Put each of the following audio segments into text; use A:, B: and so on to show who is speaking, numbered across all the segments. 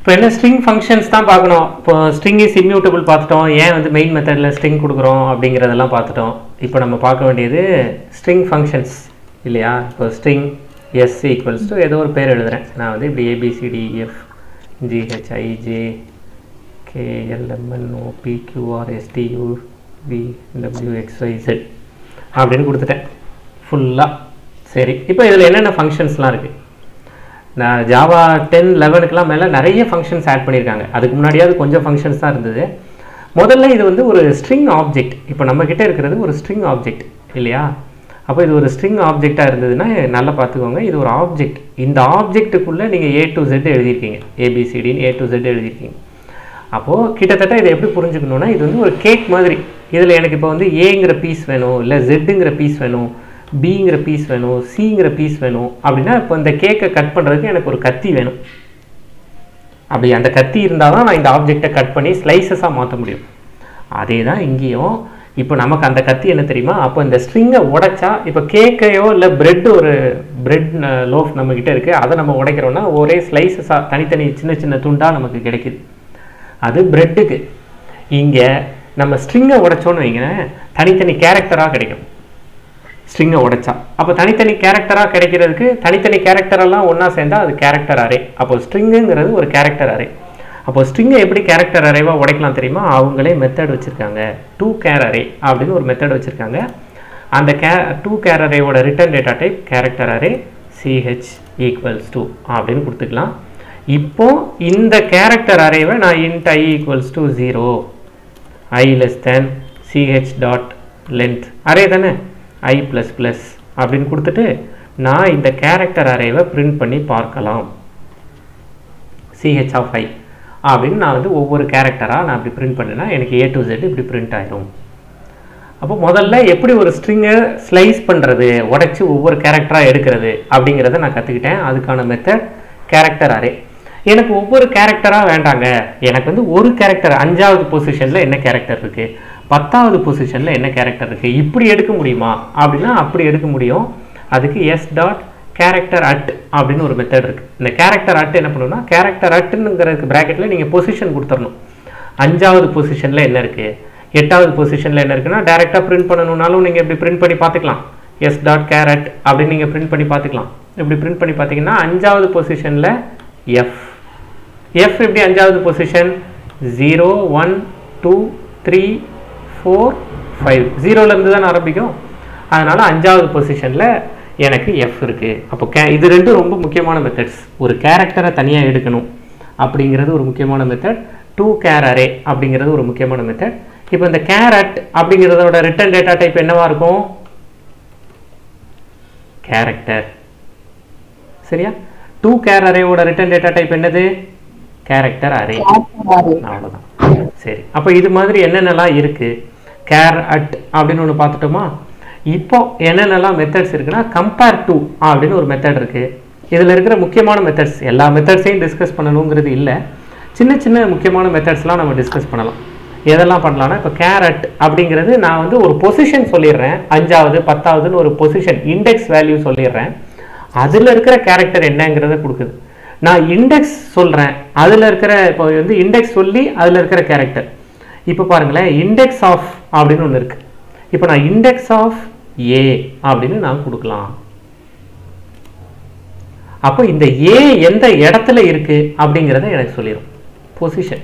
A: இப்போ என்ன string functions தான் பார்க்கணும் இப்போ ஸ்ட்ரிங் இஸ் இம்யூட்டபிள் பார்த்துட்டோம் ஏன் வந்து மெயின் மெத்தடில் ஸ்ட்ரிங் கொடுக்குறோம் அப்படிங்கிறதெல்லாம் பார்த்துட்டோம் இப்போ நம்ம பார்க்க வேண்டியது ஸ்ட்ரிங் ஃபங்க்ஷன்ஸ் இல்லையா இப்போ ஸ்ட்ரிங் எஸ் ஈக்குவல்ஸ் டு ஏதோ ஒரு பேர் எழுதுறேன் நான் வந்து இப்படி A B C D F G H I J K L M N O P Q R S T U V W X Y Z அப்படின்னு கொடுத்துட்டேன் ஃபுல்லாக சரி இப்போ இதில் என்னென்ன ஃபங்க்ஷன்ஸ்லாம் இருக்குது நான் ஜாவா டென் லெவனுக்குலாம் மேலே நிறைய ஃபங்க்ஷன்ஸ் ஆட் பண்ணியிருக்காங்க அதுக்கு முன்னாடியாவது கொஞ்சம் ஃபங்க்ஷன்ஸ் தான் இருந்தது முதல்ல இது வந்து ஒரு ஸ்ட்ரிங் ஆப்ஜெக்ட் இப்போ நம்ம கிட்ட இருக்கிறது ஒரு ஸ்ட்ரிங் ஆப்ஜெக்ட் இல்லையா அப்போ இது ஒரு ஸ்ட்ரிங் ஆப்ஜெக்டாக இருந்ததுன்னா நல்லா பார்த்துக்கோங்க இது ஒரு ஆப்ஜெக்ட் இந்த ஆப்ஜெக்ட்டுக்குள்ளே நீங்கள் ஏ டு ஜெட் எழுதியிருக்கீங்க ஏபிசிடின்னு ஏ டு ஜெட் எழுதியிருக்கீங்க அப்போது கிட்டத்தட்ட இதை எப்படி புரிஞ்சுக்கணுன்னா இது வந்து ஒரு கேக் மாதிரி இதில் எனக்கு இப்போ வந்து ஏங்கிற பீஸ் வேணும் இல்லை ஜெட்டுங்கிற பீஸ் வேணும் பிங்கிற பீஸ் வேணும் சிங்கிற பீஸ் வேணும் அப்படின்னா இப்போ இந்த கேக்கை கட் பண்ணுறதுக்கு எனக்கு ஒரு கத்தி வேணும் அப்படி அந்த கத்தி இருந்தால் தான் நான் இந்த ஆப்ஜெக்டை கட் பண்ணி ஸ்லைசஸாக மாற்ற முடியும் அதே தான் இங்கேயும் இப்போ நமக்கு அந்த கத்தி என்ன தெரியுமா அப்போ இந்த ஸ்ட்ரிங்கை உடைச்சா இப்போ கேக்கையோ இல்லை பிரெட் ஒரு பிரெட் லோஃப் நம்மக்கிட்ட இருக்குது அதை நம்ம உடைக்கிறோன்னா ஒரே ஸ்லைசஸாக தனித்தனி சின்ன சின்ன துண்டாக நமக்கு கிடைக்குது அது பிரெட்டுக்கு இங்கே நம்ம ஸ்ட்ரிங்கை உடைச்சோன்னு வைங்களேன் தனித்தனி கேரக்டராக கிடைக்கும் ஸ்ட்ரிங்கை உடைச்சா அப்போ தனித்தனி கேரக்டராக கிடைக்கிறதுக்கு தனித்தனி கேரக்டரெல்லாம் ஒன்றா சேர்ந்தா அது கேரக்டர் அரே அப்போ ஸ்ட்ரிங்குங்கிறது ஒரு கேரக்டர் அரே அப்போ ஸ்ட்ரிங்கை எப்படி கேரக்டர் அரேவாக உடைக்கலாம் தெரியுமா அவங்களே மெத்தட் வச்சுருக்காங்க டூ கேர் அரே அப்படின்னு ஒரு மெத்தட் வச்சுருக்காங்க அந்த கே டூ கேர் அரேவோட return data type character array ch equals to அப்படின்னு கொடுத்துக்கலாம் இப்போ இந்த கேரக்டர் அரேவை நான் int i equals to zero i less than ch dot length array தானே ஐ ப்ளஸ் ப்ளஸ் அப்படின்னு கொடுத்துட்டு நான் இந்த கேரக்டர் அரேவை பிரிண்ட் பண்ணி பார்க்கலாம் சிஹெச் ஆஃப் ஐ அப்படின்னு நான் வந்து ஒவ்வொரு கேரக்டராக நான் இப்படி பிரிண்ட் பண்ணேன்னா எனக்கு ஏ டு ஜெட் இப்படி பிரிண்ட் ஆயிரும் அப்போ முதல்ல எப்படி ஒரு ஸ்ட்ரிங்கை ஸ்லைஸ் பண்ணுறது உடைச்சி ஒவ்வொரு கேரக்டராக எடுக்கிறது அப்படிங்கிறத நான் கற்றுக்கிட்டேன் அதுக்கான மெத்தட் கேரக்டர் அரே எனக்கு ஒவ்வொரு கேரக்டராக வேண்டாங்க எனக்கு வந்து ஒரு கேரக்டர் அஞ்சாவது பொசிஷனில் என்ன கேரக்டர் இருக்குது பத்தாவது பொசிஷனில் என்ன கேரக்டர் இருக்குது இப்படி எடுக்க முடியுமா அப்படின்னா அப்படி எடுக்க முடியும் அதுக்கு எஸ் டாட் கேரக்டர் அட் அப்படின்னு ஒரு மெத்தட் இருக்குது இந்த கேரக்டர் அட் என்ன பண்ணணும்னா கேரக்டர் அட்டுங்கிறதுக்கு ப்ராக்கெட்டில் நீங்கள் பொசிஷன் கொடுத்துடணும் அஞ்சாவது பொசிஷனில் என்ன இருக்குது எட்டாவது பொசிஷனில் என்ன இருக்குன்னா டேரெக்டாக பிரிண்ட் பண்ணணும்னாலும் நீங்கள் இப்படி பிரிண்ட் பண்ணி பார்த்துக்கலாம் எஸ் டாட் கேரட் அப்படின்னு நீங்கள் பிரிண்ட் பண்ணி பார்த்துக்கலாம் இப்படி பிரிண்ட் பண்ணி பார்த்தீங்கன்னா அஞ்சாவது பொசிஷனில் எஃப் எஃப் எப்படி அஞ்சாவது position zero one two three four five ஜீரோலேருந்து தான் ஆரம்பிக்கும் அதனால் அஞ்சாவது பொசிஷனில் எனக்கு எஃப் இருக்குது அப்போ கே இது ரெண்டும் ரொம்ப முக்கியமான மெத்தட்ஸ் ஒரு கேரக்டரை தனியாக எடுக்கணும் அப்படிங்கிறது ஒரு முக்கியமான மெத்தட் டூ கேர் அரே அப்படிங்கிறது ஒரு முக்கியமான மெத்தட் இப்போ இந்த கேரட் அப்படிங்கிறதோட ரிட்டர்ன் டேட்டா டைப் என்னவா இருக்கும் கேரக்டர் சரியா டூ கேர் அரேவோட ரிட்டர்ன் டேட்டா டைப் என்னது கேரக்டர் அரே அவ்வளோதான் சரி அப்போ இது மாதிரி என்னென்னலாம் இருக்கு கேர் அட் அப்படின்னு ஒன்று பார்த்துட்டோமா இப்போ என்னென்னலாம் மெத்தட்ஸ் இருக்குன்னா கம்பேர் டு அப்படின்னு ஒரு மெத்தட் இருக்கு இதில் இருக்கிற முக்கியமான மெத்தட்ஸ் எல்லா மெத்தட்ஸையும் டிஸ்கஸ் பண்ணணுங்கிறது இல்லை சின்ன சின்ன முக்கியமான மெத்தட்ஸ்லாம் நம்ம டிஸ்கஸ் பண்ணலாம் எதெல்லாம் பண்ணலாம்னா இப்போ கேரட் அப்படிங்கிறது நான் வந்து ஒரு பொசிஷன் சொல்லிடுறேன் அஞ்சாவது பத்தாவதுன்னு ஒரு பொசிஷன் இண்டெக்ஸ் வேல்யூ சொல்லிடுறேன் அதில் இருக்கிற கேரக்டர் என்னங்கிறத கொடுக்குது நான் இண்டெக்ஸ் சொல்கிறேன் அதில் இருக்கிற இப்போ வந்து இண்டெக்ஸ் சொல்லி அதில் இருக்கிற கேரக்டர் இப்போ பாருங்களேன் இண்டெக்ஸ் ஆஃப் அப்படின்னு ஒன்று இருக்குது இப்போ நான் இண்டெக்ஸ் ஆஃப் ஏ அப்படின்னு நான் கொடுக்கலாம் அப்போ இந்த ஏ எந்த இடத்துல இருக்கு அப்படிங்கிறத எனக்கு சொல்லிடும் பொசிஷன்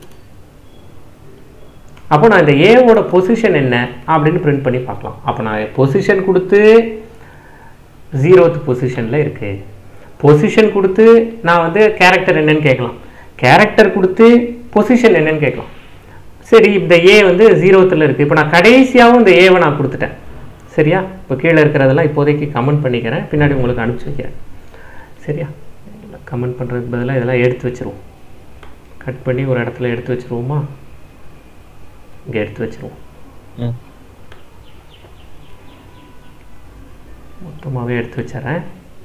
A: அப்போ நான் இந்த ஏவோட பொசிஷன் என்ன அப்படின்னு பிரிண்ட் பண்ணி பார்க்கலாம் அப்போ நான் பொசிஷன் கொடுத்து ஜீரோத் பொசிஷனில் இருக்கு பொசிஷன் கொடுத்து நான் வந்து கேரக்டர் என்னன்னு கேட்கலாம் கேரக்டர் கொடுத்து பொசிஷன் என்னன்னு கேட்கலாம் சரி இந்த ஏ வந்து ஜீரோத்தில் இருக்குது இப்போ நான் கடைசியாகவும் இந்த ஏவை நான் கொடுத்துட்டேன் சரியா இப்போ கீழே இருக்கிறதெல்லாம் இப்போதைக்கு கமெண்ட் பண்ணிக்கிறேன் பின்னாடி உங்களுக்கு அனுப்பிச்சி வைக்கிறேன் சரியா கமெண்ட் பண்ணுறதுக்கு பதிலாக இதெல்லாம் எடுத்து வச்சிருவோம் கட் பண்ணி ஒரு இடத்துல எடுத்து வச்சிருவோமா இங்கே எடுத்து வச்சிருவோம்
B: ம்
A: மொத்தமாகவே எடுத்து வச்சிடறேன்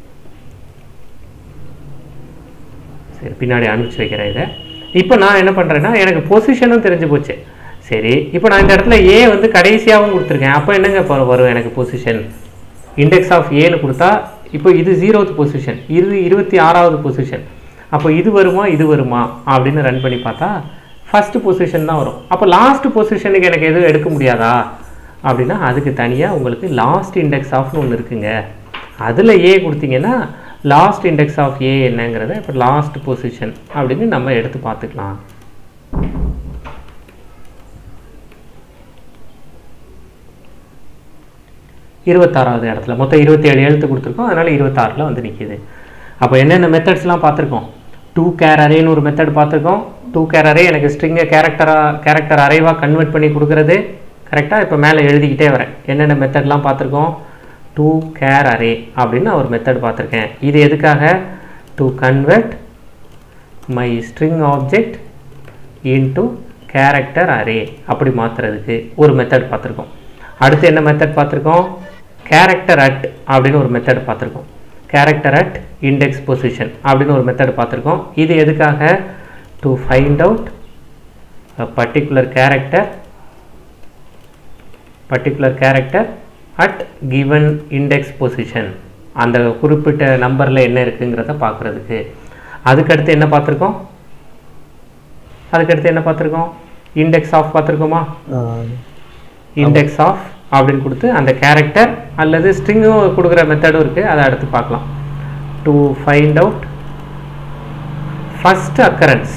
A: சரி பின்னாடி அனுப்பிச்சி வைக்கிறேன் இதை இப்போ நான் என்ன பண்ணுறேன்னா எனக்கு பொசிஷனும் தெரிஞ்சு போச்சு சரி இப்போ நான் இந்த இடத்துல ஏ வந்து கடைசியாகவும் கொடுத்துருக்கேன் அப்போ என்னங்க இப்போ வரும் எனக்கு பொசிஷன் இண்டெக்ஸ் ஆஃப் ஏன்னு கொடுத்தா இப்போ இது ஜீரோத் பொசிஷன் இது இருபத்தி ஆறாவது பொசிஷன் அப்போ இது வருமா இது வருமா அப்படின்னு ரன் பண்ணி பார்த்தா ஃபஸ்ட்டு பொசிஷன் தான் வரும் அப்போ லாஸ்ட் பொசிஷனுக்கு எனக்கு எதுவும் எடுக்க முடியாதா அப்படின்னா அதுக்கு தனியாக உங்களுக்கு லாஸ்ட் இண்டெக்ஸ் ஆஃப்னு ஒன்று இருக்குங்க அதில் ஏ கொடுத்தீங்கன்னா லாஸ்ட் இண்டெக்ஸ் ஆஃப் ஏ என்னங்கிறத இப்போ லாஸ்ட் பொசிஷன் அப்படின்னு நம்ம எடுத்து பார்த்துக்கலாம் இருபத்தாறாவது இடத்துல மொத்தம் இருபத்தேழு எழுத்து கொடுத்துருக்கோம் அதனால் இருபத்தாறில் வந்து நிற்கிது அப்போ என்னென்ன மெத்தட்ஸ்லாம் பார்த்துருக்கோம் டூ கேர் அரேன்னு ஒரு மெத்தட் பார்த்துருக்கோம் டூ கேர் அரே எனக்கு ஸ்ட்ரிங்கை கேரக்டராக கேரக்டர் அரேவாக கன்வெர்ட் பண்ணி கொடுக்குறது கரெக்டாக இப்போ மேலே எழுதிக்கிட்டே வரேன் என்னென்ன மெத்தட்லாம் பார்த்துருக்கோம் டூ கேர் அரே அப்படின்னு ஒரு மெத்தட் பார்த்துருக்கேன் இது எதுக்காக to convert my string object into character array அப்படி மாற்றுறதுக்கு ஒரு மெத்தட் பார்த்துருக்கோம் அடுத்து என்ன மெத்தட் பார்த்துருக்கோம் கேரக்டர் அட் அப்படின்னு ஒரு மெத்தட் பார்த்துருக்கோம் கேரக்டர் அட் இண்டெக்ஸ் பொசிஷன் அப்படின்னு ஒரு மெத்தட் பார்த்துருக்கோம் இது எதுக்காக to find out particular character particular character at given index position அந்த குறிப்பிட்ட நம்பரில் என்ன இருக்குங்கிறத பார்க்குறதுக்கு அதுக்கடுத்து என்ன பார்த்துருக்கோம் அதுக்கடுத்து என்ன பார்த்துருக்கோம் இண்டெக்ஸ் ஆஃப் பார்த்துருக்கோமா இண்டெக்ஸ் ஆஃப் அப்படின்னு கொடுத்து அந்த கேரக்டர் அல்லது ஸ்ட்ரிங்கும் கொடுக்குற மெத்தடும் இருக்குது அதை அடுத்து பார்க்கலாம் to find out first occurrence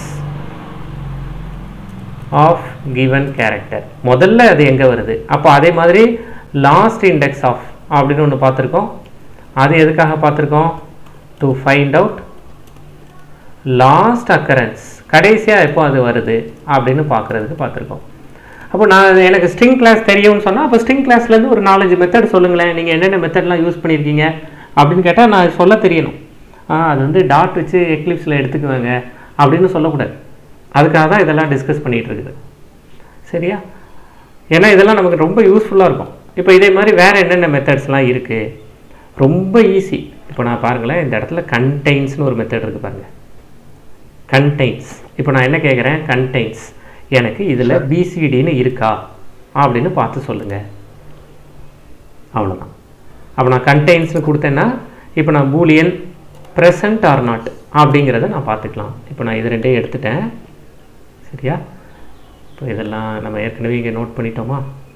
A: of given character முதல்ல அது எங்கே வருது அப்போ அதே மாதிரி லாஸ்ட் இண்டெக்ஸ் ஆஃப் அப்படின்னு ஒன்று பார்த்துருக்கோம் அது எதுக்காக பார்த்துருக்கோம் to find out last occurrence கடைசியாக எப்போ அது வருது அப்படின்னு பார்க்குறதுக்கு பார்த்துருக்கோம் அப்போ நான் எனக்கு ஸ்ட்ரிங் கிளாஸ் தெரியும்னு சொன்னால் அப்போ ஸ்ட்ரிங் கிளாஸ்லேருந்து ஒரு நாலஞ்சு மெத்தட் சொல்லுங்களேன் நீங்கள் என்னென்ன மெத்தட்லாம் யூஸ் பண்ணியிருக்கீங்க அப்படின்னு கேட்டால் நான் சொல்ல தெரியணும் ஆ அது வந்து டாட் வச்சு எக்லிப்ஸில் எடுத்துக்குவேங்க அப்படின்னு சொல்லக்கூடாது அதுக்காக தான் இதெல்லாம் டிஸ்கஸ் பண்ணிகிட்டு இருக்குது சரியா ஏன்னா இதெல்லாம் நமக்கு ரொம்ப யூஸ்ஃபுல்லாக இருக்கும் இப்போ இதே மாதிரி வேறு என்னென்ன மெத்தட்ஸ்லாம் இருக்குது ரொம்ப ஈஸி இப்போ நான் பாருங்களேன் இந்த இடத்துல கண்டெய்ன்ஸ்னு ஒரு மெத்தட் இருக்குது பாருங்கள் கண்டெய்ன்ஸ் இப்போ நான் என்ன கேட்குறேன் கண்டெய்ன்ஸ் எனக்கு இதில் பிசிடின்னு இருக்கா அப்படின்னு பார்த்து சொல்லுங்கள் அவ்வளோதான் அப்போ நான் கண்டெய்ன்ஸ்னு கொடுத்தேன்னா இப்போ நான் பூலியன் ப்ரெசன்ட் ஆர் நாட் அப்படிங்கிறத நான் பார்த்துக்கலாம் இப்போ நான் இது ரெண்டையும் எடுத்துட்டேன் சரியா இப்போ இதெல்லாம் நம்ம ஏற்கனவே இங்கே நோட் பண்ணிட்டோமா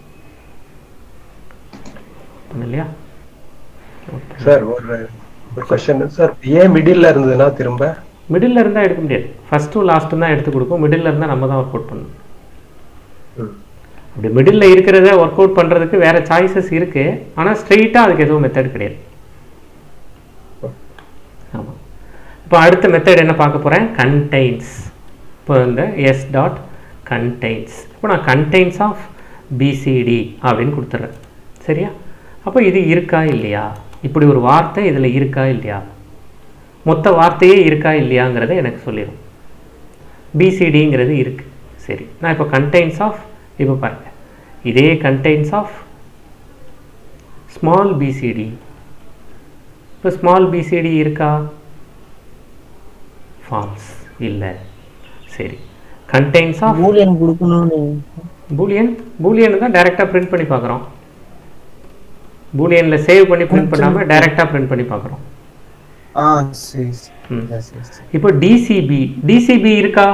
A: பண்ண இல்லையா
B: சார் ஒரு ஒரு கொஸ்டின் சார் ஏன் மிடில் இருந்ததுன்னா திரும்ப
A: மிடில் இருந்தால் எடுக்க முடியாது ஃபஸ்ட்டும் லாஸ்ட்டும் தான் எடுத்து கொடுக்கும் மிடில் இருந்தால் நம்ம தான் ஒர்க் அவுட் பண்ணணும்
B: ம்.
A: அப்படி மிடில் இருக்கிறத ஒர்க் அவுட் பண்ணுறதுக்கு வேறு சாய்ஸஸ் இருக்குது ஆனால் ஸ்ட்ரெயிட்டாக அதுக்கு எதுவும் மெத்தட் கிடையாது ஆமாம் இப்போ அடுத்த மெத்தட் என்ன பார்க்க போகிறேன் கண்டெய்ன்ஸ் இப்போ இந்த எஸ் டாட் கண்டெய்ன்ஸ் இப்போ நான் கண்டெய்ன்ஸ் ஆஃப் பிசிடி அப்படின்னு கொடுத்துட்றேன் சரியா அப்போ இது இருக்கா இல்லையா இப்படி ஒரு வார்த்தை இதில் இருக்கா இல்லையா மொத்த வார்த்தையே இருக்கா இல்லையாங்கிறத எனக்கு சொல்லிடும் பிசிடிங்கிறது இருக்குது சரி நான் இப்போ கண்டெய்ன்ஸ் ஆஃப் இப்போ பாருங்க இதே கண்டெய்ன்ஸ் ஆஃப் ஸ்மால் பிசிடி இப்போ ஸ்மால் பிசிடி இருக்கா ஃபால்ஸ் இல்லை சரி கண்டெய்ன்ஸ் ஆஃப்
C: பூலியன் கொடுக்கணும்னு
A: பூலியன் பூலியன் தான் டைரெக்டாக பிரிண்ட் பண்ணி பார்க்குறோம் பூலியனில் சேவ் பண்ணி பிரிண்ட் பண்ணாமல் டைரெக்டாக பிரிண்ட் பண்ணி பார்க்குறோம்
C: ஆ சரி சரி.
A: ம்.
C: சரி, சரி.
A: இப்போ டிசிபி டிசிபி இருக்கா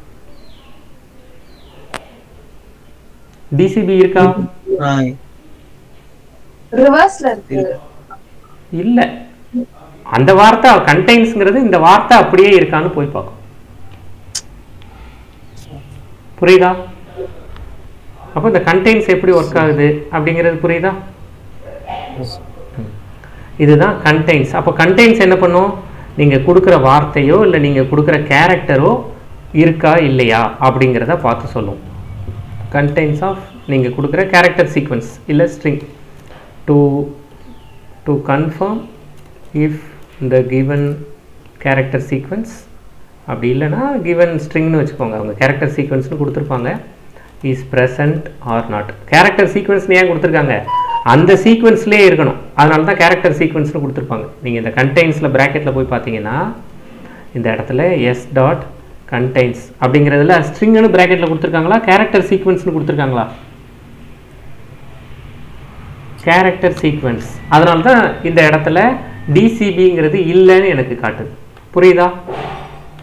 A: டிசிபி இருக்கா
C: ஆ,
D: ரிவர்ஸ்ல இருக்கு
A: இல்லை அந்த வார்த்தை கண்டெய்ன்ஸ்ங்கிறது இந்த வார்த்தை அப்படியே இருக்கான்னு போய் பார்க்கும் புரியுதா அப்போ இந்த கண்டெய்ன்ஸ் எப்படி ஒர்க் ஆகுது அப்படிங்கிறது புரியுதா இதுதான் கண்டெய்ன்ஸ் அப்போ கண்டெய்ன்ஸ் என்ன பண்ணும் நீங்கள் கொடுக்குற வார்த்தையோ இல்லை நீங்கள் கொடுக்குற கேரக்டரோ இருக்கா இல்லையா அப்படிங்கிறத பார்த்து சொல்லும் கண்டெய்ன்ஸ் ஆஃப் நீங்கள் கொடுக்குற கேரக்டர் சீக்வன்ஸ் இல்லை string to to confirm if the given character sequence அப்படி இல்லைன்னா கிவன் ஸ்ட்ரிங்னு வச்சுக்கோங்க அவங்க கேரக்டர் சீக்வன்ஸ்னு கொடுத்துருப்பாங்க is present or not character சீக்வன்ஸ்னு ஏன் கொடுத்துருக்காங்க அந்த சீக்வன்ஸ்லேயே இருக்கணும் அதனால தான் கேரக்டர் சீக்வன்ஸ்னு கொடுத்துருப்பாங்க நீங்கள் இந்த கண்டெய்ன்ஸில் ப்ராக்கெட்டில் போய் பார்த்தீங்கன்னா இந்த இடத்துல எஸ் டாட் கண்டெய்ன்ஸ் அப்படிங்கிறதுல ஸ்ட்ரிங்னு ப்ராக்கெட்டில் கொடுத்துருக்காங்களா கேரக்டர் சீக்வன்ஸ்னு கொடுத்துருக்காங்களா கேரக்டர் சீக்வன்ஸ் அதனால தான் இந்த இடத்துல டிசிபிங்கிறது இல்லைன்னு எனக்கு காட்டுது புரியுதா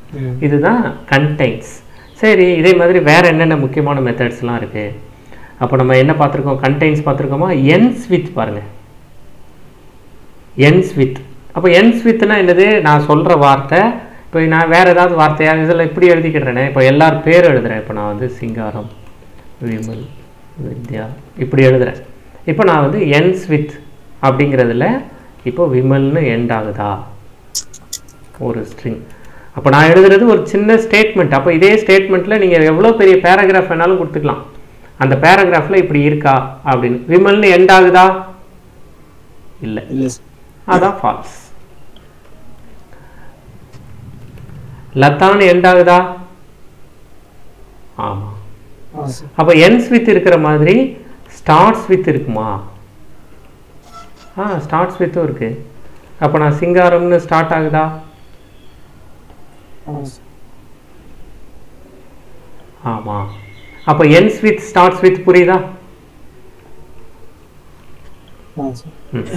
C: ம்.
A: இதுதான் கண்டெய்ன்ஸ் சரி இதே மாதிரி வேற என்னென்ன முக்கியமான மெத்தட்ஸ்லாம் இருக்கு அப்போ நம்ம என்ன பார்த்துருக்கோம் கண்டெய்ன்ஸ் பார்த்துருக்கோமா என்ஸ் வித் பாருங்க என்ஸ் வித் அப்போ என்ஸ் வித்னா என்னது நான் சொல்ற வார்த்தை இப்போ நான் வேற ஏதாவது வார்த்தையா இதில் இப்படி எழுதிக்கிடுறேனே இப்போ எல்லார் பேர் எழுதுறேன் இப்போ நான் வந்து சிங்காரம் விமல் வித்யா இப்படி எழுதுறேன் இப்போ நான் வந்து என்ஸ் வித் அப்படிங்கிறதுல இப்போ விமல்னு எண்ட் ஆகுதா ஒரு ஸ்ட்ரிங் அப்போ நான் எழுதுறது ஒரு சின்ன ஸ்டேட்மெண்ட் அப்போ இதே ஸ்டேட்மெண்ட்டில் நீங்கள் எவ்வளோ பெரிய பேராகிராஃப் வேணாலும் கொடுத்துக்கலாம் அந்த பேராகிராஃபில் இப்படி இருக்கா அப்படின்னு விமல்னு எண்ட் ஆகுதா இல்லை
C: இல்ல சார்
A: அதான் ஃபால்ஸ் லத்தான்னு எண்ட் ஆகுதா ஆமாம்
C: ஆ சார்
A: அப்போ என்ஸ் வித் இருக்கிற மாதிரி ஸ்டார்ட்ஸ் வித் இருக்குமா ஆ ஸ்டார்ட்ஸ் வித்தும் இருக்கு அப்போ நான் சிங்காரம்னு ஸ்டார்ட் ஆகுதா
C: ஆ சார்
A: ஆமாம் அப்போ என்ஸ் வித் ஸ்டார்ட்ஸ் வித் புரியுதா
C: ஆ சார்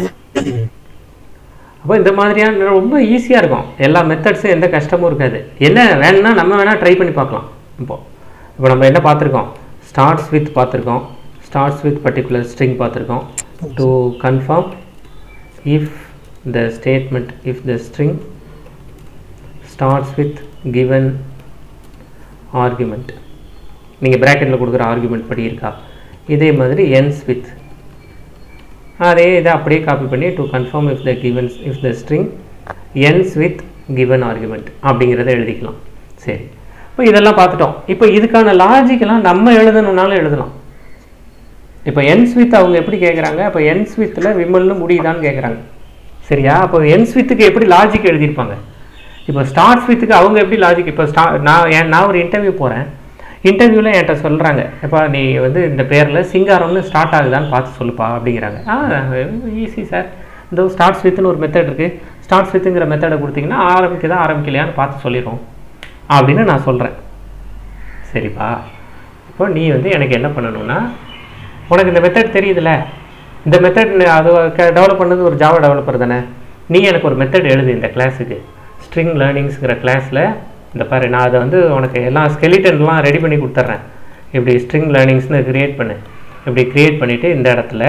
A: அப்போ இந்த மாதிரியான ரொம்ப ஈஸியாக இருக்கும் எல்லா மெத்தட்ஸும் எந்த கஷ்டமும் இருக்காது என்ன வேணும்னா நம்ம வேணால் ட்ரை பண்ணி பார்க்கலாம் இப்போ இப்போ நம்ம என்ன பார்த்துருக்கோம் ஸ்டார்ட்ஸ் வித் பார்த்துருக்கோம் ஸ்டார்ட்ஸ் வித் பர்டிகுலர் ஸ்ட்ரிங் பார்த்துருக்கோம் to confirm if the statement if the string starts with given argument நீங்கள் ப்ராக்கெட்டில் கொடுக்குற ஆர்குமெண்ட் படி இருக்கா இதே மாதிரி ends with அதே இதை அப்படியே காப்பி பண்ணி to confirm if the given if the string ends with given argument அப்படிங்கிறத எழுதிக்கலாம் சரி இப்போ இதெல்லாம் பார்த்துட்டோம் இப்போ இதுக்கான லாஜிக்கெல்லாம் நம்ம எழுதணும்னாலும் எழுதலாம் இப்போ என்ஸ் வித் அவங்க எப்படி கேட்குறாங்க அப்போ என்ஸ் வித்தில் விமல்னு முடியுதான்னு கேட்குறாங்க சரியா அப்போ என்ஸ் வித்துக்கு எப்படி லாஜிக் எழுதியிருப்பாங்க இப்போ ஸ்டார்ட்ஸ் வித்துக்கு அவங்க எப்படி லாஜிக் இப்போ ஸ்டா நான் ஏன் நான் ஒரு இன்டர்வியூ போகிறேன் இன்டர்வியூவில் என்கிட்ட சொல்கிறாங்க எப்பா நீ வந்து இந்த பேரில் சிங்காரம்னு ஸ்டார்ட் ஆகுதான்னு பார்த்து சொல்லுப்பா அப்படிங்கிறாங்க ஆ ஈஸி சார் இந்த ஸ்டார்ட்ஸ் வித்துன்னு ஒரு மெத்தட் இருக்குது ஸ்டார்ட்ஸ் வித்துங்கிற மெத்தடை கொடுத்தீங்கன்னா ஆரம்பிக்குதா ஆரம்பிக்கலையான்னு பார்த்து சொல்லிடும் அப்படின்னு நான் சொல்கிறேன் சரிப்பா இப்போ நீ வந்து எனக்கு என்ன பண்ணணும்னா உனக்கு இந்த மெத்தட் தெரியுதுல்ல இந்த மெத்தட் அது டெவலப் பண்ணது ஒரு ஜாவா டெவலப்பர் தானே நீ எனக்கு ஒரு மெத்தட் எழுது இந்த கிளாஸுக்கு ஸ்ட்ரிங் லேர்னிங்ஸ்ங்கிற கிளாஸில் இந்த பாரு நான் அதை வந்து உனக்கு எல்லாம் ஸ்கெலிட்டன்லாம் ரெடி பண்ணி கொடுத்துட்றேன் இப்படி ஸ்ட்ரிங் லேர்னிங்ஸ்னு கிரியேட் பண்ணு இப்படி கிரியேட் பண்ணிவிட்டு இந்த இடத்துல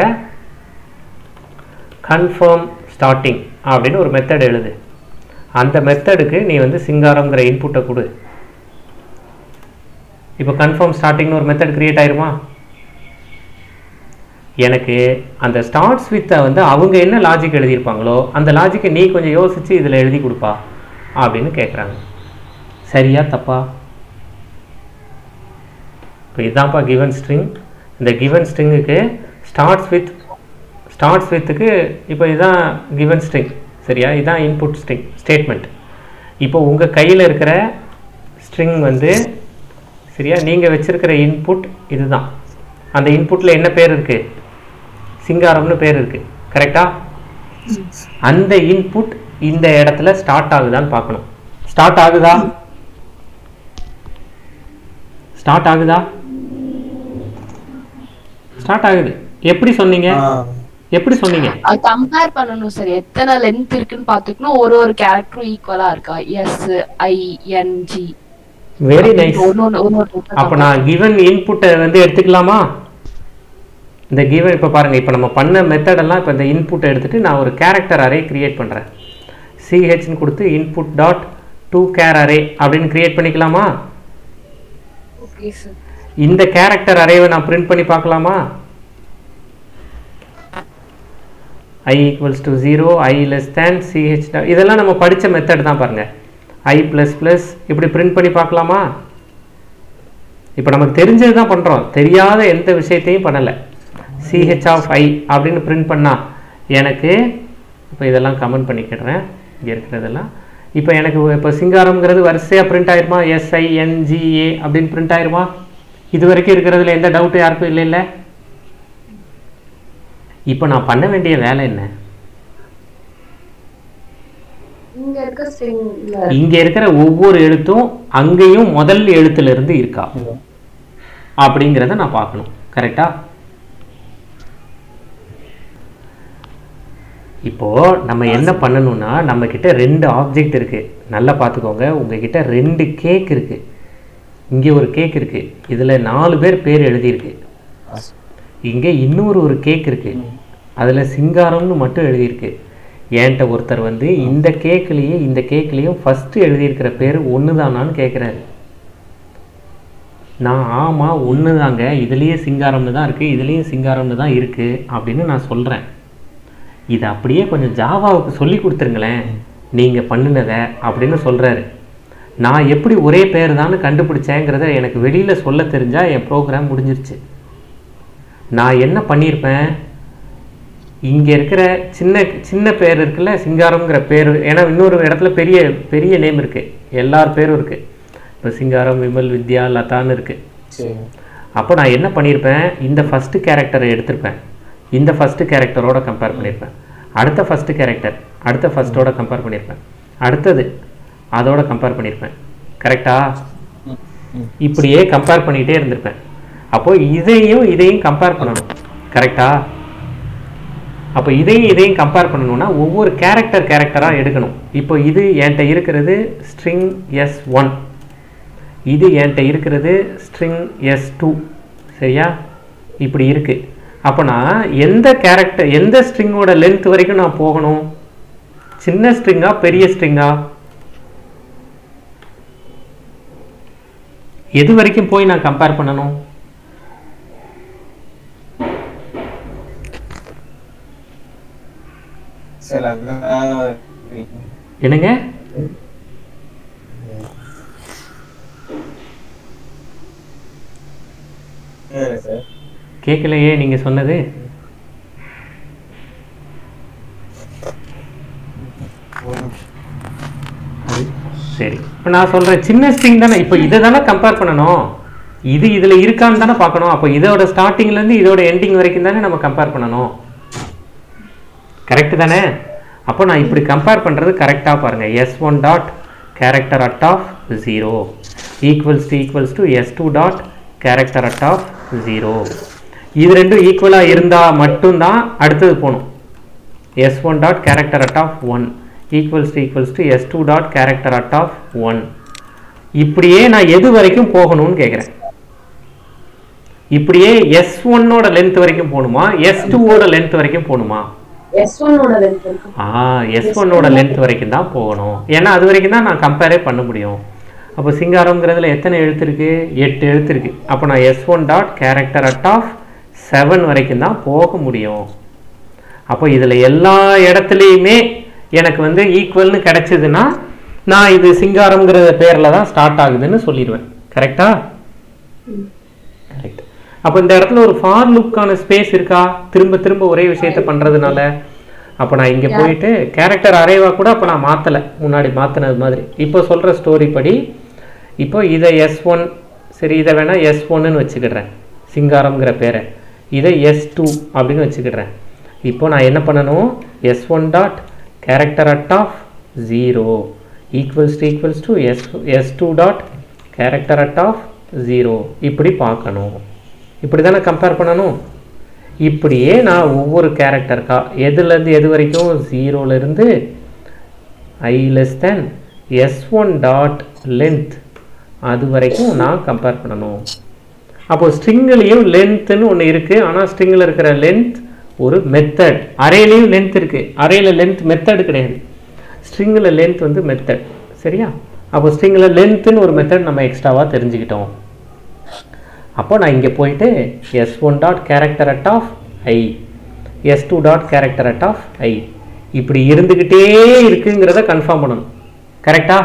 A: கன்ஃபார்ம் ஸ்டார்டிங் அப்படின்னு ஒரு மெத்தட் எழுது அந்த மெத்தடுக்கு நீ வந்து சிங்காரம்ங்கிற இன்புட்டை கொடு இப்போ கன்ஃபார்ம் ஸ்டார்டிங்னு ஒரு மெத்தட் கிரியேட் ஆயிருமா எனக்கு அந்த ஸ்டார்ட்ஸ் வித்தை வந்து அவங்க என்ன லாஜிக் எழுதியிருப்பாங்களோ அந்த லாஜிக்கை நீ கொஞ்சம் யோசிச்சு இதில் எழுதி கொடுப்பா அப்படின்னு கேட்குறாங்க சரியா தப்பா இப்போ இதுதான்ப்பா கிவன் ஸ்ட்ரிங் இந்த கிவன் ஸ்ட்ரிங்குக்கு ஸ்டார்ட்ஸ் வித் ஸ்டார்ட்ஸ் வித்துக்கு இப்போ இதுதான் கிவன் ஸ்ட்ரிங் சரியா இதுதான் இன்புட் ஸ்ட்ரிங் ஸ்டேட்மெண்ட் இப்போ உங்கள் கையில் இருக்கிற ஸ்ட்ரிங் வந்து சரியா நீங்கள் வச்சிருக்கிற இன்புட் இதுதான் அந்த இன்புட்டில் என்ன பேர் இருக்கு சிங்காரம்னு பேர் இருக்கு கரெக்டா அந்த இன்புட் இந்த இடத்துல ஸ்டார்ட் ஆகுதான்னு பார்க்கணும் ஸ்டார்ட் ஆகுதா ஸ்டார்ட் ஆகுதா ஸ்டார்ட் ஆகுது எப்படி சொன்னீங்க
C: ஆ
A: எப்படி சொன்னீங்க
D: அது கம்பேர் பண்ணணும் சார் எத்தனை லென்த் இருக்குன்னு பாத்துக்கணும் ஒரு ஒரு கேரக்டரும் ஈக்குவலா இருக்கா S I N G
A: very nice
D: ஒன்னு ஒன்னு ஒரு ஒரு
A: அப்போ நான் கிவன் இன்புட்டை வந்து எடுத்துக்கலாமா இந்த கிவன் இப்போ பாருங்க இப்போ நம்ம பண்ண மெத்தடெல்லாம் இப்போ இந்த இன்புட்டை எடுத்துட்டு நான் ஒரு கேரக்டர் அரே கிரியேட் பண்ணுறேன் சிஹெச்னு கொடுத்து input dot to char array அப்படின்னு கிரியேட் பண்ணிக்கலாமா
D: ஓகே சார்
A: இந்த கேரக்டர் அரேவை நான் பிரிண்ட் பண்ணி பார்க்கலாமா i equals to zero i less than ch இதெல்லாம் நம்ம படித்த மெத்தட் தான் பாருங்க ஐ ப்ளஸ் ப்ளஸ் இப்படி பிரிண்ட் பண்ணி பார்க்கலாமா இப்போ நமக்கு தெரிஞ்சது தான் பண்ணுறோம் தெரியாத எந்த விஷயத்தையும் பண்ணலை சிஹெச் ஆஃப் ஐ அப்படின்னு பிரிண்ட் பண்ணா எனக்கு இப்போ இதெல்லாம் கமெண்ட் பண்ணிக்கிடுறேன் இங்கே இருக்கிறதெல்லாம் இப்போ எனக்கு இப்போ சிங்காரம்ங்கிறது வரிசையாக பிரிண்ட் ஆயிருமா எஸ்ஐஎன்ஜிஏ அப்படின்னு பிரிண்ட் ஆயிருமா இது வரைக்கும் இருக்கிறதுல எந்த டவுட்டும் யாருக்கும் இல்லை இல்லை இப்போ நான் பண்ண வேண்டிய வேலை என்ன
D: இங்க இருக்க ஸ்ட்ரிங்ல
A: இங்க இருக்கிற ஒவ்வொரு எழுத்தும் அங்கேயும் முதல் எழுத்துல இருந்து இருக்கா அப்படிங்கிறத நான் பார்க்கணும் கரெக்டா இப்போ நம்ம என்ன பண்ணணும்னா நம்ம கிட்ட ரெண்டு ஆப்ஜெக்ட் இருக்கு நல்லா பார்த்துக்கோங்க உங்ககிட்ட ரெண்டு கேக் இருக்கு இங்கே ஒரு கேக் இருக்கு இதில் நாலு பேர் பேர் எழுதியிருக்கு
C: ஆ சார்
A: இங்கே இன்னொரு ஒரு கேக் இருக்கு அதில் சிங்காரம்னு மட்டும் எழுதியிருக்கு என்கிட்ட ஒருத்தர் வந்து இந்த கேக்லேயே இந்த கேக்லேயும் ஃபஸ்ட்டு எழுதியிருக்கிற பேர் ஒன்று தானான்னு கேட்குறாரு நான் ஆமாம் ஒன்று தாங்க இதுலேயே சிங்காரம்னு தான் இருக்குது இதுலேயும் சிங்காரம்னு தான் இருக்குது அப்படின்னு நான் சொல்கிறேன் இது அப்படியே கொஞ்சம் ஜாவாவுக்கு சொல்லி கொடுத்துருங்களேன் நீங்கள் பண்ணினதை அப்படின்னு சொல்கிறாரு நான் எப்படி ஒரே பேர் தான் கண்டுபிடிச்சேங்கிறத எனக்கு வெளியில் சொல்ல தெரிஞ்சால் என் ப்ரோக்ராம் முடிஞ்சிருச்சு நான் என்ன பண்ணியிருப்பேன் இங்கே இருக்கிற சின்ன சின்ன பேர் இருக்குல்ல சிங்காரம்ங்கிற பேர் ஏன்னா இன்னொரு இடத்துல பெரிய பெரிய நேம் இருக்குது எல்லார் பேரும் இருக்குது இப்போ சிங்காரம் விமல் வித்யா லதான்னு இருக்குது
C: சரி
A: அப்போ நான் என்ன பண்ணியிருப்பேன் இந்த ஃபஸ்ட்டு கேரக்டரை எடுத்திருப்பேன் இந்த ஃபஸ்ட்டு கேரக்டரோட கம்பேர் பண்ணியிருப்பேன் அடுத்த ஃபஸ்ட்டு கேரக்டர் அடுத்த ஃபஸ்ட்டோட கம்பேர் பண்ணியிருப்பேன் அடுத்தது அதோட கம்பேர் பண்ணியிருப்பேன் கரெக்டா
C: ம் ம்
A: இப்படியே கம்பேர் பண்ணிகிட்டே இருந்திருப்பேன் அப்போ இதையும் இதையும் கம்பேர் பண்ணணும் கரெக்டா அப்போ இதையும் இதையும் கம்பேர் பண்ணணும்னா ஒவ்வொரு கேரக்டர் கேரக்டராக எடுக்கணும் இப்போ இது என்கிட்ட இருக்கிறது ஸ்ட்ரிங் எஸ் ஒன் இது என்கிட்ட இருக்கிறது ஸ்ட்ரிங் எஸ் டூ சரியா இப்படி இருக்கு அப்போ நான் எந்த கேரக்டர் எந்த ஸ்ட்ரிங்கோட லென்த் வரைக்கும் நான் போகணும் சின்ன ஸ்ட்ரிங்கா பெரிய ஸ்ட்ரிங்கா எது வரைக்கும் போய் நான் கம்பேர் பண்ணணும்
C: சார் அதான்
A: என்னங்க
C: சார்
A: கேட்கலையே நீங்க சொன்னது
C: ஒரு நிமிஷம்
A: சரி இப்போ நான் சொல்றேன் சின்ன ஸ்ட்ரிங் தானே இப்போ இதை தானே கம்பேர் பண்ணணும் இது இதுல இருக்கான்னு தானே பார்க்கணும் அப்போ இதோட ஸ்டார்டிங்ல இருந்து இதோட எண்டிங் வரைக்கும் தானே நம்ம கம்பேர் பண்ணணும் கரெக்ட் தானே அப்போ நான் இப்படி கம்பேர் பண்றது கரெக்டாக பாருங்க S one dot character at of zero equals to equals to S two dot character at of zero இது ரெண்டும் ஈக்குவலாக இருந்தால் மட்டும்தான் அடுத்தது போகணும் S one dot character at of one equals to equals to S two dot character at of one இப்படியே நான் எது வரைக்கும் போகணும்னு கேட்குறேன் இப்படியே எஸ் ஒன்னோட லென்த் வரைக்கும் போகணுமா எஸ் டூவோட லென்த் வரைக்கும் போகணுமா
E: எஸ் ஒன்னோட லென்த் இருக்கும்
A: ஆ எஸ் ஒன்னோட லென்த் வரைக்கும் தான் போகணும் ஏன்னா அது வரைக்கும் தான் நான் கம்பேரே பண்ண முடியும் அப்போ சிங்காரம்ங்கிறதுல எத்தனை எழுத்து இருக்கு எட்டு எழுத்து இருக்கு அப்போ நான் S one dot character at of seven வரைக்கும் தான் போக முடியும் அப்போ இதில் எல்லா இடத்துலையுமே எனக்கு வந்து ஈக்குவல்னு கிடைச்சதுன்னா நான் இது சிங்காரம்ங்கிற பேரில் தான் ஸ்டார்ட் ஆகுதுன்னு சொல்லிடுவேன் கரெக்டா கரெக்ட் அப்போ இந்த இடத்துல ஒரு ஃபார் லுக்கான ஸ்பேஸ் இருக்கா திரும்ப திரும்ப ஒரே விஷயத்த பண்றதுனால அப்போ நான் இங்கே போயிட்டு கேரக்டர் அரைவா கூட அப்போ நான் மாற்றலை முன்னாடி மாற்றினது மாதிரி இப்போ சொல்கிற ஸ்டோரி படி இப்போ இதை எஸ் ஒன் சரி இதை வேணால் எஸ் ஒன்னுன்னு வச்சுக்கிடுறேன் சிங்காரம்ங்கிற பேரை இதை எஸ் டூ அப்படின்னு வச்சுக்கிடுறேன் இப்போ நான் என்ன பண்ணணும் S one dot character at of zero equals to equals to S S two dot character at of zero இப்படி பார்க்கணும் இப்படி தானே கம்பேர் பண்ணணும் இப்படியே நான் ஒவ்வொரு கேரக்டருக்கா எதுலேருந்து எது வரைக்கும் ஜீரோலேருந்து i less than S one dot length அது வரைக்கும் நான் கம்பேர் பண்ணணும் அப்போ ஸ்ட்ரிங்லேயும் லென்த்துன்னு ஒன்று இருக்குது ஆனால் ஸ்ட்ரிங்கில் இருக்கிற லென்த் ஒரு மெத்தட் அரேலையும் லென்த் இருக்குது அரேல லென்த் மெத்தட் கிடையாது ஸ்ட்ரிங்கில் லென்த் வந்து மெத்தட் சரியா அப்போ ஸ்ட்ரிங்கில் லென்த்துன்னு ஒரு மெத்தட் நம்ம எக்ஸ்ட்ராவாக தெரிஞ்சுக்கிட்டோம் அப்போ நான் இங்கே போயிட்டு S one dot character at of i S two dot character at of i இப்படி இருந்துக்கிட்டே இருக்குங்கிறத கன்ஃபார்ம் பண்ணணும் கரெக்டா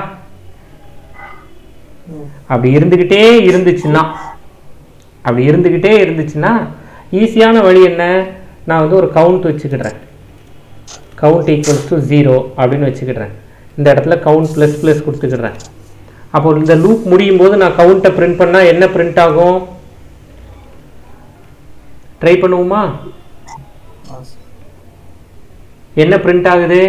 A: அப்படி இருந்துக்கிட்டே இருந்துச்சுன்னா அப்படி இருந்துக்கிட்டே இருந்துச்சுன்னா ஈஸியான வழி என்ன நான் வந்து ஒரு கவுண்ட் வச்சுக்கிடுறேன் கவுண்ட் ஈக்குவல்ஸ் டு ஜீரோ அப்படின்னு வச்சுக்கிடுறேன் இந்த இடத்துல கவுண்ட் ப்ளஸ் ப்ளஸ் கொடுத்துக்கிடுறேன் அப்போ இந்த லூப் முடியும் போது நான் கவுண்ட்டை பிரிண்ட் பண்ணால் என்ன பிரிண்ட் ஆகும் ட்ரை பண்ணுவோமா
C: ஆ சார்
A: என்ன பிரிண்ட் ஆகுது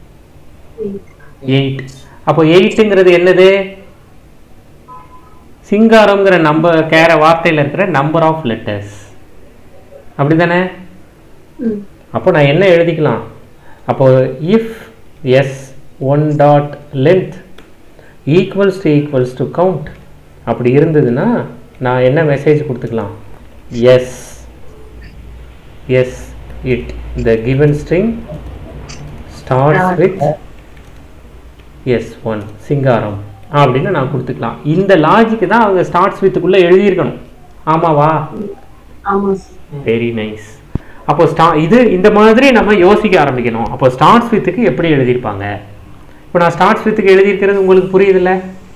A: எயிட் அப்போ எயிட்டுங்கிறது என்னது சிங்காரம்ங்கிற நம்பர் கேர வார்த்தையில் இருக்கிற நம்பர் ஆஃப் லெட்டர்ஸ் அப்படிதானே
E: ம்.
A: அப்போ நான் என்ன எழுதிக்கலாம் அப்போ if S one dot length equals to equals to count அப்படி இருந்ததுன்னா நான் என்ன மெசேஜ் கொடுத்துக்கலாம் S S it the given string starts with S one Singaram அப்படின்னு நான் கொடுத்துக்கலாம் இந்த லாஜிக்கு தான் அவங்க ஸ்டார்ட்ஸ் வித்துக்குள்ளே எழுதியிருக்கணும் ஆமாவா
E: ஆமா சார்
A: வெரி நைஸ் அப்போ ஸ்டா இது இந்த மாதிரி நம்ம யோசிக்க ஆரம்பிக்கணும் அப்போ ஸ்டார்ட்ஸ் வித்துக்கு எப்படி எழுதியிருப்பாங்க இப்போ நான் ஸ்டார்ட்ஸ் வித்துக்கு எழுதியிருக்கிறது உங்களுக்கு புரியுதுல்ல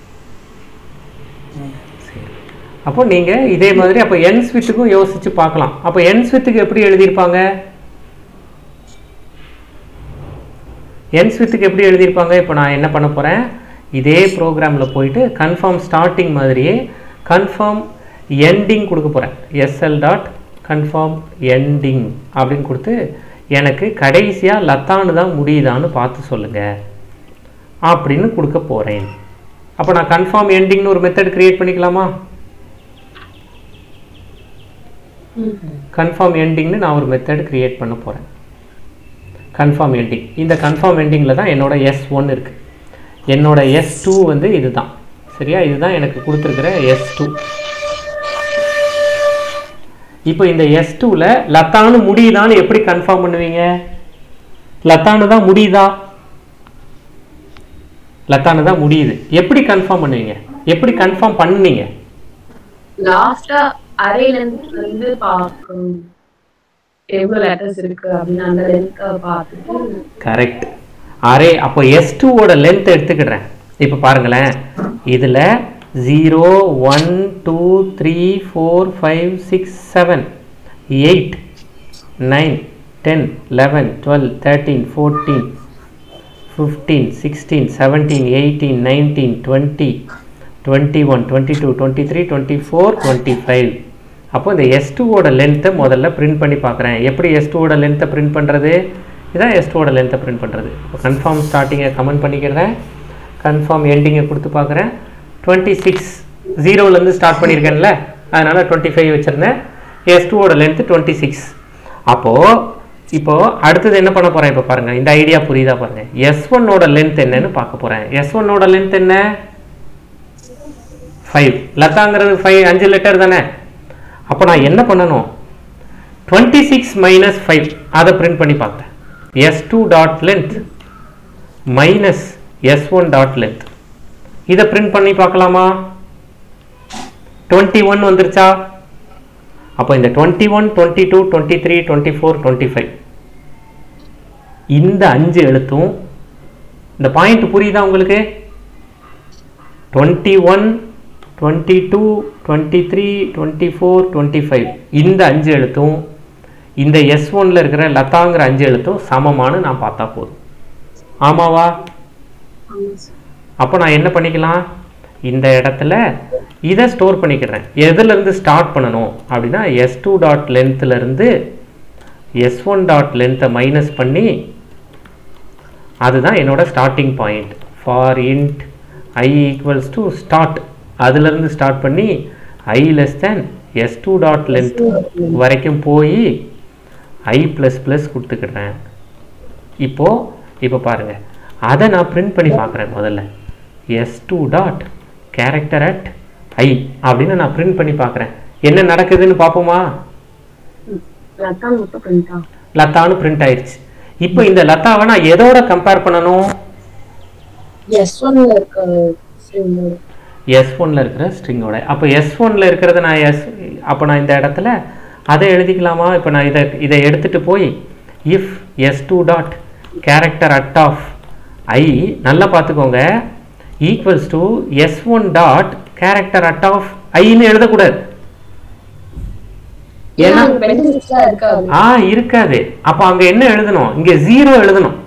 A: சரி. அப்போ நீங்கள் இதே மாதிரி அப்போ என்ஸ் வித்துக்கும் யோசிச்சு பார்க்கலாம் அப்போ என்ஸ் வித்துக்கு எப்படி எழுதியிருப்பாங்க என்ஸ் வித்துக்கு எப்படி எழுதியிருப்பாங்க இப்போ நான் என்ன பண்ண போகிறேன் இதே ப்ரோக்ராமில் போயிட்டு கன்ஃபார்ம் ஸ்டார்டிங் மாதிரியே கன்ஃபார்ம் எண்டிங் கொடுக்க போகிறேன் எஸ்எல் டாட் கன்ஃபார்ம் எண்டிங் அப்படின்னு கொடுத்து எனக்கு கடைசியாக லத்தான்னு தான் முடியுதான்னு பார்த்து சொல்லுங்கள் அப்படின்னு கொடுக்க போகிறேன் அப்போ நான் கன்ஃபார்ம் எண்டிங்னு ஒரு மெத்தட் கிரியேட் பண்ணிக்கலாமா கன்ஃபார்ம் எண்டிங்னு நான் ஒரு மெத்தட் கிரியேட் பண்ண போகிறேன் கன்ஃபார்ம் எண்டிங் இந்த கன்ஃபார்ம் எண்டிங்கில் தான் என்னோட எஸ் ஒன் இருக்குது என்னோட எஸ் டூ வந்து இதுதான் சரியா இதுதான் எனக்கு கொடுத்துருக்கிற எஸ் டூ இப்போ இந்த எஸ் டூவில் லத்தானு முடியுதான்னு எப்படி கன்ஃபார்ம் பண்ணுவீங்க லத்தானு தான் முடியுதா லத்தானு தான் முடியுது எப்படி கன்ஃபார்ம் பண்ணுவீங்க எப்படி கன்ஃபார்ம் பண்ணுனீங்க
E: லாஸ்டா அரையில இருந்து வந்து பார்க்கணும் எவ்வளவு லெட்டர்ஸ் இருக்கு அப்படின்னு அந்த லென்த் பார்த்துட்டு
A: கரெக்ட் அரே அப்போ எஸ் டூவோட லென்த் எடுத்துக்கிடுறேன் இப்போ பாருங்களேன் இதில் zero one two three four five six seven eight nine ten eleven twelve thirteen fourteen fifteen sixteen seventeen eighteen nineteen twenty twenty one twenty two twenty three twenty four twenty five அப்போ இந்த S டூவோட லென்த்தை முதல்ல print பண்ணி பார்க்குறேன் எப்படி S டூவோட லென்த்தை பிரிண்ட் பண்ணுறது இதான் எஸ் டூவோட லென்த்தை பிரிண்ட் பண்ணுறது இப்போ கன்ஃபார்ம் ஸ்டார்டிங்கை கமெண்ட் பண்ணிக்கிறேன் கன்ஃபார்ம் எண்டிங்கை கொடுத்து பார்க்குறேன் டுவெண்ட்டி சிக்ஸ் ஜீரோலேருந்து ஸ்டார்ட் பண்ணியிருக்கேன்ல அதனால் டுவெண்ட்டி ஃபைவ் வச்சுருந்தேன் எஸ் டூவோட லென்த்து டுவெண்ட்டி சிக்ஸ் அப்போது இப்போது அடுத்தது என்ன பண்ண போகிறேன் இப்போ பாருங்கள் இந்த ஐடியா புரியுதா பாருங்கள் எஸ் ஒன்னோட லென்த் என்னன்னு பார்க்க போகிறேன் எஸ் ஒன்னோட லென்த் என்ன ஃபைவ் லதாங்கிறது ஃபைவ் அஞ்சு லெட்டர் தானே அப்போ நான் என்ன பண்ணணும் டுவெண்ட்டி சிக்ஸ் மைனஸ் ஃபைவ் அதை பிரிண்ட் பண்ணி பார்க்குறேன் S two dot length minus S one dot length இதை பிரிண்ட் பண்ணி பார்க்கலாமா டுவெண்ட்டி ஒன் வந்துருச்சா அப்போ இந்த twenty one twenty two twenty three twenty four twenty five இந்த அஞ்சு எழுத்தும் இந்த பாயிண்ட் புரியுதா உங்களுக்கு twenty one twenty two twenty three twenty four twenty five இந்த அஞ்சு எழுத்தும் இந்த எஸ் ஒன்ல இருக்கிற லதாங்கிற அஞ்சு எழுத்தும் சமமானு நான் பார்த்தா போதும் ஆமாவா அப்போ நான் என்ன பண்ணிக்கலாம் இந்த இடத்துல இதை ஸ்டோர் பண்ணிக்கிறேன் எதுலேருந்து ஸ்டார்ட் பண்ணணும் அப்படின்னா எஸ் டூ டாட் லென்த்துலேருந்து எஸ் ஒன் டாட் லென்த்தை மைனஸ் பண்ணி அதுதான் என்னோட starting point for int i equals to start அதுலேருந்து ஸ்டார்ட் பண்ணி i less than S two dot length வரைக்கும் போய் ஐ ப்ளஸ் ப்ளஸ் கொடுத்துக்கிடுறேன் இப்போது இப்போ பாருங்கள் அதை நான் பிரிண்ட் பண்ணி பார்க்குறேன் முதல்ல S two dot character at i அப்படின்னு நான் பிரிண்ட் பண்ணி பார்க்குறேன் என்ன நடக்குதுன்னு பார்ப்போமா
E: லதான் மட்டும் பிரிண்டா
A: லத்தான்னு பிரிண்ட் ஆயிடுச்சு இப்போ இந்த லத்தாவை நான் எதோட கம்பேர் பண்ணணும்
E: எஸ் ஒன்ல இருக்க string ஓட.
A: எஸ் ஒன்ல இருக்கிற ஸ்ட்ரிங்கோட அப்போ எஸ் ஒன்ல இருக்கிறத நான் எஸ் அப்போ நான் இந்த இடத்துல அதை எழுதிக்கலாமா இப்போ நான் இதை இதை எடுத்துட்டு போய் if S two dot character at of i நல்லா பார்த்துக்கோங்க equals to S one dot character at of ஐன்னு எழுதக்கூடாது
E: ஏன்னா
A: ஏன்னா
E: அங்க benefits எல்லாம் இருக்காது
A: ஆ இருக்காது அப்போ அங்க என்ன எழுதணும் இங்க ஜீரோ எழுதணும்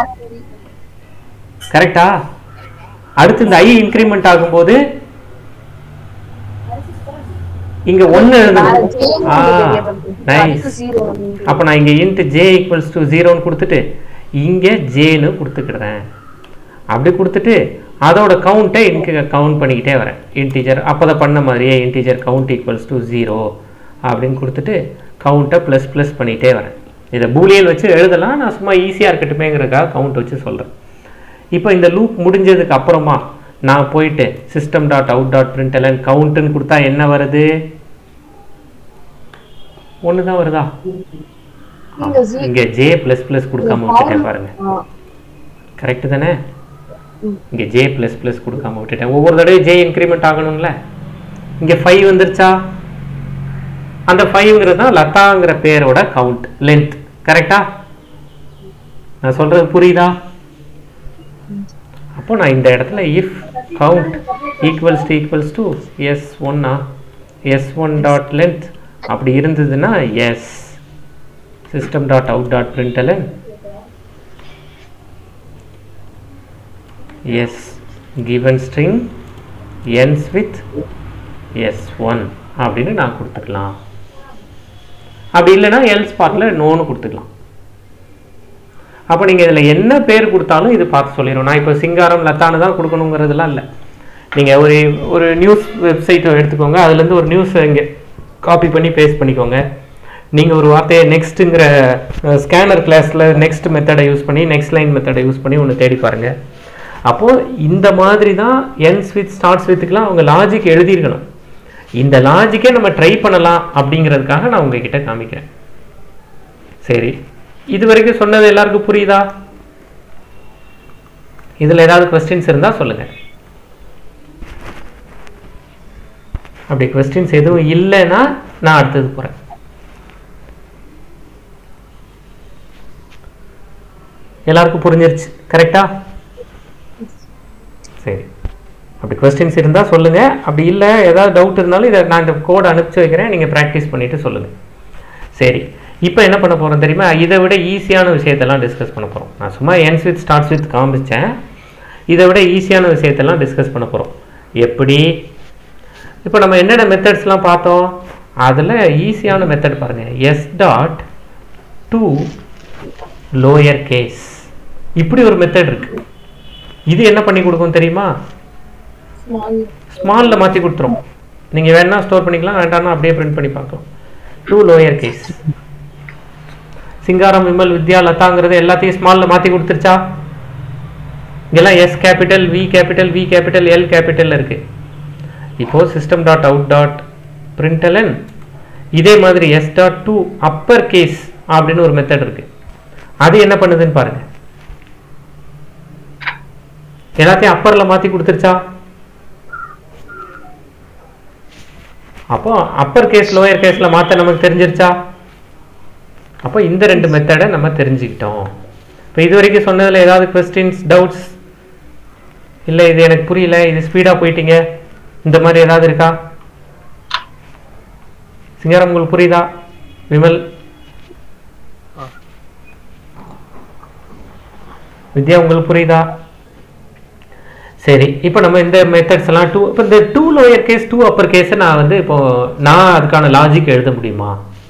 A: கரெக்டா அடுத்து இந்த ஐ இன்க்ரிமெண்ட் ஆகும்போது இங்க ஒன்னு எழுதணும் ஆ நைஸ்
E: ஜீரோ
A: அப்போ நான் இங்க இன்ட் ஜே ஈக்குவல்ஸ் டு ஜீரோன்னு கொடுத்துட்டு இங்க ஜேன்னு கொடுத்துக்கிடுறேன் அப்படி கொடுத்துட்டு அதோட கவுண்ட்டை இன்க கவுண்ட் பண்ணிக்கிட்டே வரேன் இன்டீஜர் அப்போ பண்ண மாதிரியே integer count equals to zero அப்படின்னு கொடுத்துட்டு கவுண்ட்டை ப்ளஸ் ப்ளஸ் பண்ணிகிட்டே வரேன் இதை பூலியன் வச்சு எழுதலாம் நான் சும்மா ஈஸியாக இருக்கட்டுமேங்கிறதுக்காக கவுண்ட் வச்சு சொல்கிறேன் இப்போ இந்த லூப் முடிஞ்சதுக்கு அப்புறமா நான் போயிட்டு system dot out dot print எல்லாம் கவுண்ட்டுன்னு கொடுத்தா என்ன வருது ஒன்று தான் வருதா
D: நீங்க Z-
A: இங்கே ஜே ப்ளஸ் ப்ளஸ் கொடுக்காம விட்டுட்டேன் பாருங்க
D: ஆ,
A: கரெக்டு தானே இங்கே ஜே ப்ளஸ் ப்ளஸ் கொடுக்காம விட்டுட்டேன் ஒவ்வொரு தடவையும் ஜே இன்க்ரிமெண்ட் ஆகணும்ல இங்கே ஃபைவ் வந்துருச்சா அந்த ஃபைவ்ங்கிறது தான் லதாங்கிற பேரோட கவுண்ட் லென்த் கரெக்டா நான் சொல்றது புரியுதா அப்போ நான் இந்த இடத்துல if count equals to equals to S ஒன்னா எஸ் ஒன் டாட் லென்த் அப்படி இருந்ததுன்னா S system dot out dot println S given string ends with s1 அப்படின்னு நான் கொடுத்துக்கலாம் அப்படி இல்லைன்னா எல்ஸ் பார்ட்டில் நோன்னு கொடுத்துக்கலாம் அப்போ நீங்கள் இதில் என்ன பேர் கொடுத்தாலும் இது பார்த்து சொல்லிடும் நான் இப்போ சிங்காரம் லத்தானு தான் கொடுக்கணுங்கிறதுலாம் இல்லை நீங்கள் ஒரு ஒரு நியூஸ் வெப்சைட்டை எடுத்துக்கோங்க அதுலேருந்து ஒரு நியூஸ் இங்கே காப்பி பண்ணி பேஸ்ட் பண்ணிக்கோங்க நீங்கள் ஒரு வார்த்தையை நெக்ஸ்ட்டுங்கிற ஸ்கேனர் கிளாஸில் நெக்ஸ்ட் மெத்தடை யூஸ் பண்ணி நெக்ஸ்ட் லைன் மெத்தடை யூஸ் பண்ணி ஒன்று தேடி பாருங்கள் அப்போது இந்த மாதிரி தான் என்ஸ் வித் ஸ்டார்ட்ஸ் வித்துக்கெலாம் அவங்க லாஜிக் எழுதியிருக்கணும் இந்த லாஜிக்கே நம்ம ட்ரை பண்ணலாம் அப்படிங்கிறதுக்காக நான் உங்ககிட்ட காமிக்கிறேன் சரி இது வரைக்கும் சொன்னது எல்லாருக்கும் புரியுதா இதில் ஏதாவது கொஸ்டின்ஸ் இருந்தால் சொல்லுங்கள் அப்படி கொஸ்டின்ஸ் எதுவும் இல்லைன்னா நான் அடுத்தது போகிறேன் எல்லாருக்கும் புரிஞ்சிருச்சு கரெக்டா சரி அப்படி கொஸ்டின்ஸ் இருந்தால் சொல்லுங்கள் அப்படி இல்லை ஏதாவது டவுட் இருந்தாலும் இதை நான் இந்த கோட் அனுப்பிச்சு வைக்கிறேன் நீங்கள் ப்ராக்டிஸ் பண்ணிவிட்டு சொல்லுங்கள் சரி இப்போ என்ன பண்ண போகிறோம் தெரியுமா இதை விட ஈஸியான விஷயத்தெல்லாம் டிஸ்கஸ் பண்ண போகிறோம் நான் சும்மா என்ஸ் வித் ஸ்டார்ட்ஸ் வித் காமிச்சேன் இதை விட ஈஸியான விஷயத்தெல்லாம் டிஸ்கஸ் பண்ண போகிறோம் எப்படி இப்போ நம்ம என்னென்ன மெத்தட்ஸ்லாம் பார்த்தோம் அதில் ஈஸியான மெத்தட் பாருங்கள் S dot to lower case இப்படி ஒரு மெத்தட் இருக்கு இது என்ன பண்ணி கொடுக்கும் தெரியுமா ஸ்மாலில் மாற்றி கொடுத்துரும் நீங்கள் வேணா ஸ்டோர் பண்ணிக்கலாம் வேண்டாம்னா அப்படியே பிரிண்ட் பண்ணி பார்க்கலாம் to lower case Singaram Vimal Vidya லதாங்கிறது எல்லாத்தையும் ஸ்மாலில் மாற்றி கொடுத்துருச்சா இங்கெல்லாம் S capital V capital V capital L capital இருக்கு இப்போ system dot out dot println இதே மாதிரி S dot to upper case அப்படின்னு ஒரு மெத்தட் இருக்கு அது என்ன பண்ணுதுன்னு பாருங்க எல்லாத்தையும் அப்பரில் மாற்றி கொடுத்துருச்சா அப்போ அப்பர் கேஸ் லோயர் கேஸில் மாற்ற நமக்கு தெரிஞ்சிருச்சா அப்போ இந்த ரெண்டு மெத்தடை நம்ம தெரிஞ்சுக்கிட்டோம் இப்போ இது வரைக்கும் சொன்னதில் ஏதாவது கொஸ்டின்ஸ் டவுட்ஸ் இல்லை இது எனக்கு புரியல இது ஸ்பீடாக போயிட்டீங்க இந்த மாதிரி ஏதாவது இருக்கா சிங்காரம் உங்களுக்கு புரியுதா விமல் வித்யா உங்களுக்கு புரியுதா சரி இப்போ நம்ம இந்த மெத்தட்ஸ் எல்லாம் டூ இப்போ இந்த to lower case to upper கேஸை நான் வந்து இப்போ நான் அதுக்கான லாஜிக் எழுத முடியுமா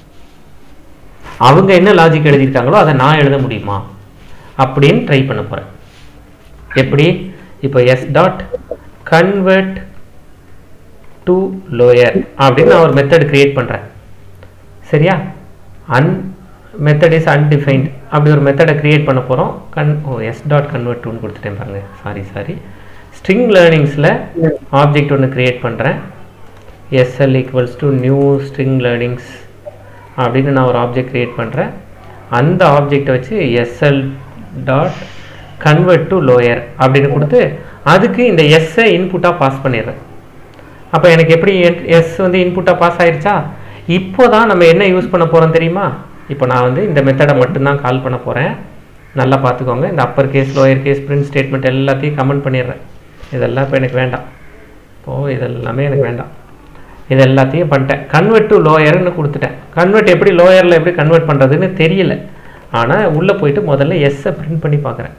A: அவங்க என்ன லாஜிக் எழுதியிருக்காங்களோ அதை நான் எழுத முடியுமா அப்படின்னு ட்ரை பண்ண போகிறேன் எப்படி இப்போ S dot convert to lower அப்படின்னு நான் ஒரு மெத்தட் கிரியேட் பண்ணுறேன் சரியா அன் மெத்தட் இஸ் அன்டிஃபைன்ட் அப்படி ஒரு மெத்தடை கிரியேட் பண்ண போகிறோம் கன் ஓ எஸ் டாட் கன்வெர்ட் டூன்னு கொடுத்துட்டேன் பாருங்க சாரி சாரி ஸ்ட்ரிங் லேர்னிங்ஸில் ஆப்ஜெக்ட் ஒன்று கிரியேட் பண்ணுறேன் S L equals to new string learnings அப்படின்னு நான் ஒரு ஆப்ஜெக்ட் கிரியேட் பண்ணுறேன் அந்த ஆப்ஜெக்டை வச்சு S L dot convert to lower அப்படின்னு கொடுத்து அதுக்கு இந்த எஸ்ஸை இன்புட்டாக பாஸ் பண்ணிடுறேன் அப்போ எனக்கு எப்படி எஸ் வந்து இன்புட்டாக பாஸ் ஆயிருச்சா இப்போ தான் நம்ம என்ன யூஸ் பண்ண போகிறோம் தெரியுமா இப்போ நான் வந்து இந்த மெத்தடை மட்டும்தான் கால் பண்ண போகிறேன் நல்லா பார்த்துக்கோங்க இந்த upper case lower case print statement எல்லாத்தையும் கமெண்ட் பண்ணிடுறேன் இதெல்லாம் இப்போ எனக்கு வேண்டாம் இப்போது இதெல்லாமே எனக்கு வேண்டாம் இது எல்லாத்தையும் பண்ணிட்டேன் கன்வெர்ட் டு லோயர்னு கொடுத்துட்டேன் கன்வெர்ட் எப்படி லோயரில் எப்படி கன்வெர்ட் பண்ணுறதுன்னு தெரியல ஆனால் உள்ளே போயிட்டு முதல்ல எஸ்ஸை பிரிண்ட் பண்ணி பார்க்குறேன்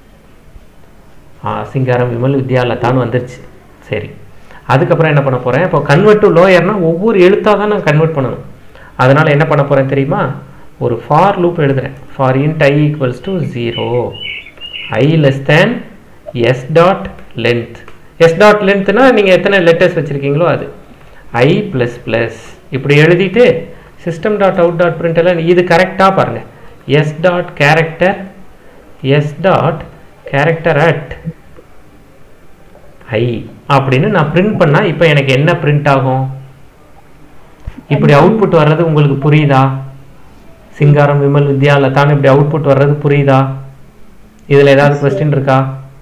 A: ஆ சிங்காரம் விமல் வித்யாலதான் வந்துருச்சு சரி அதுக்கப்புறம் என்ன பண்ண போகிறேன் இப்போ கன்வெர்ட் டு லோயர்னா ஒவ்வொரு எழுத்தாக தான் நான் கன்வெர்ட் பண்ணணும் அதனால் என்ன பண்ண போகிறேன் தெரியுமா ஒரு ஃபார் லூப் எழுதுறேன் for int i equals to zero i less than S dot length S dot லென்த்னா நீங்கள் எத்தனை லெட்டர்ஸ் வச்சுருக்கீங்களோ அது ஐ ப்ளஸ் ப்ளஸ் இப்படி எழுதிட்டு சிஸ்டம் டாட் அவுட் டாட் பிரிண்டெல்லாம் இது கரெக்டாக பாருங்கள் S dot character S dot character at i அப்படின்னு நான் பிரிண்ட் பண்ணா இப்போ எனக்கு என்ன பிரிண்ட் ஆகும் இப்படி அவுட்புட் வர்றது உங்களுக்கு புரியுதா சிங்காரம் விமல் வித்யா லதான் இப்படி அவுட்புட் வர்றது புரியுதா இதுல ஏதாவது கொஸ்டின் இருக்கா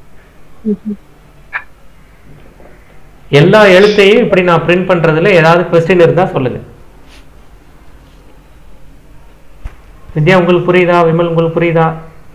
A: எல்லா எழுத்தையும் இப்படி நான் பிரிண்ட் பண்றதுல ஏதாவது கொஸ்டின் இருந்தா சொல்லுங்க வித்யா உங்களுக்கு புரியுதா விமல் உங்களுக்கு புரியுதா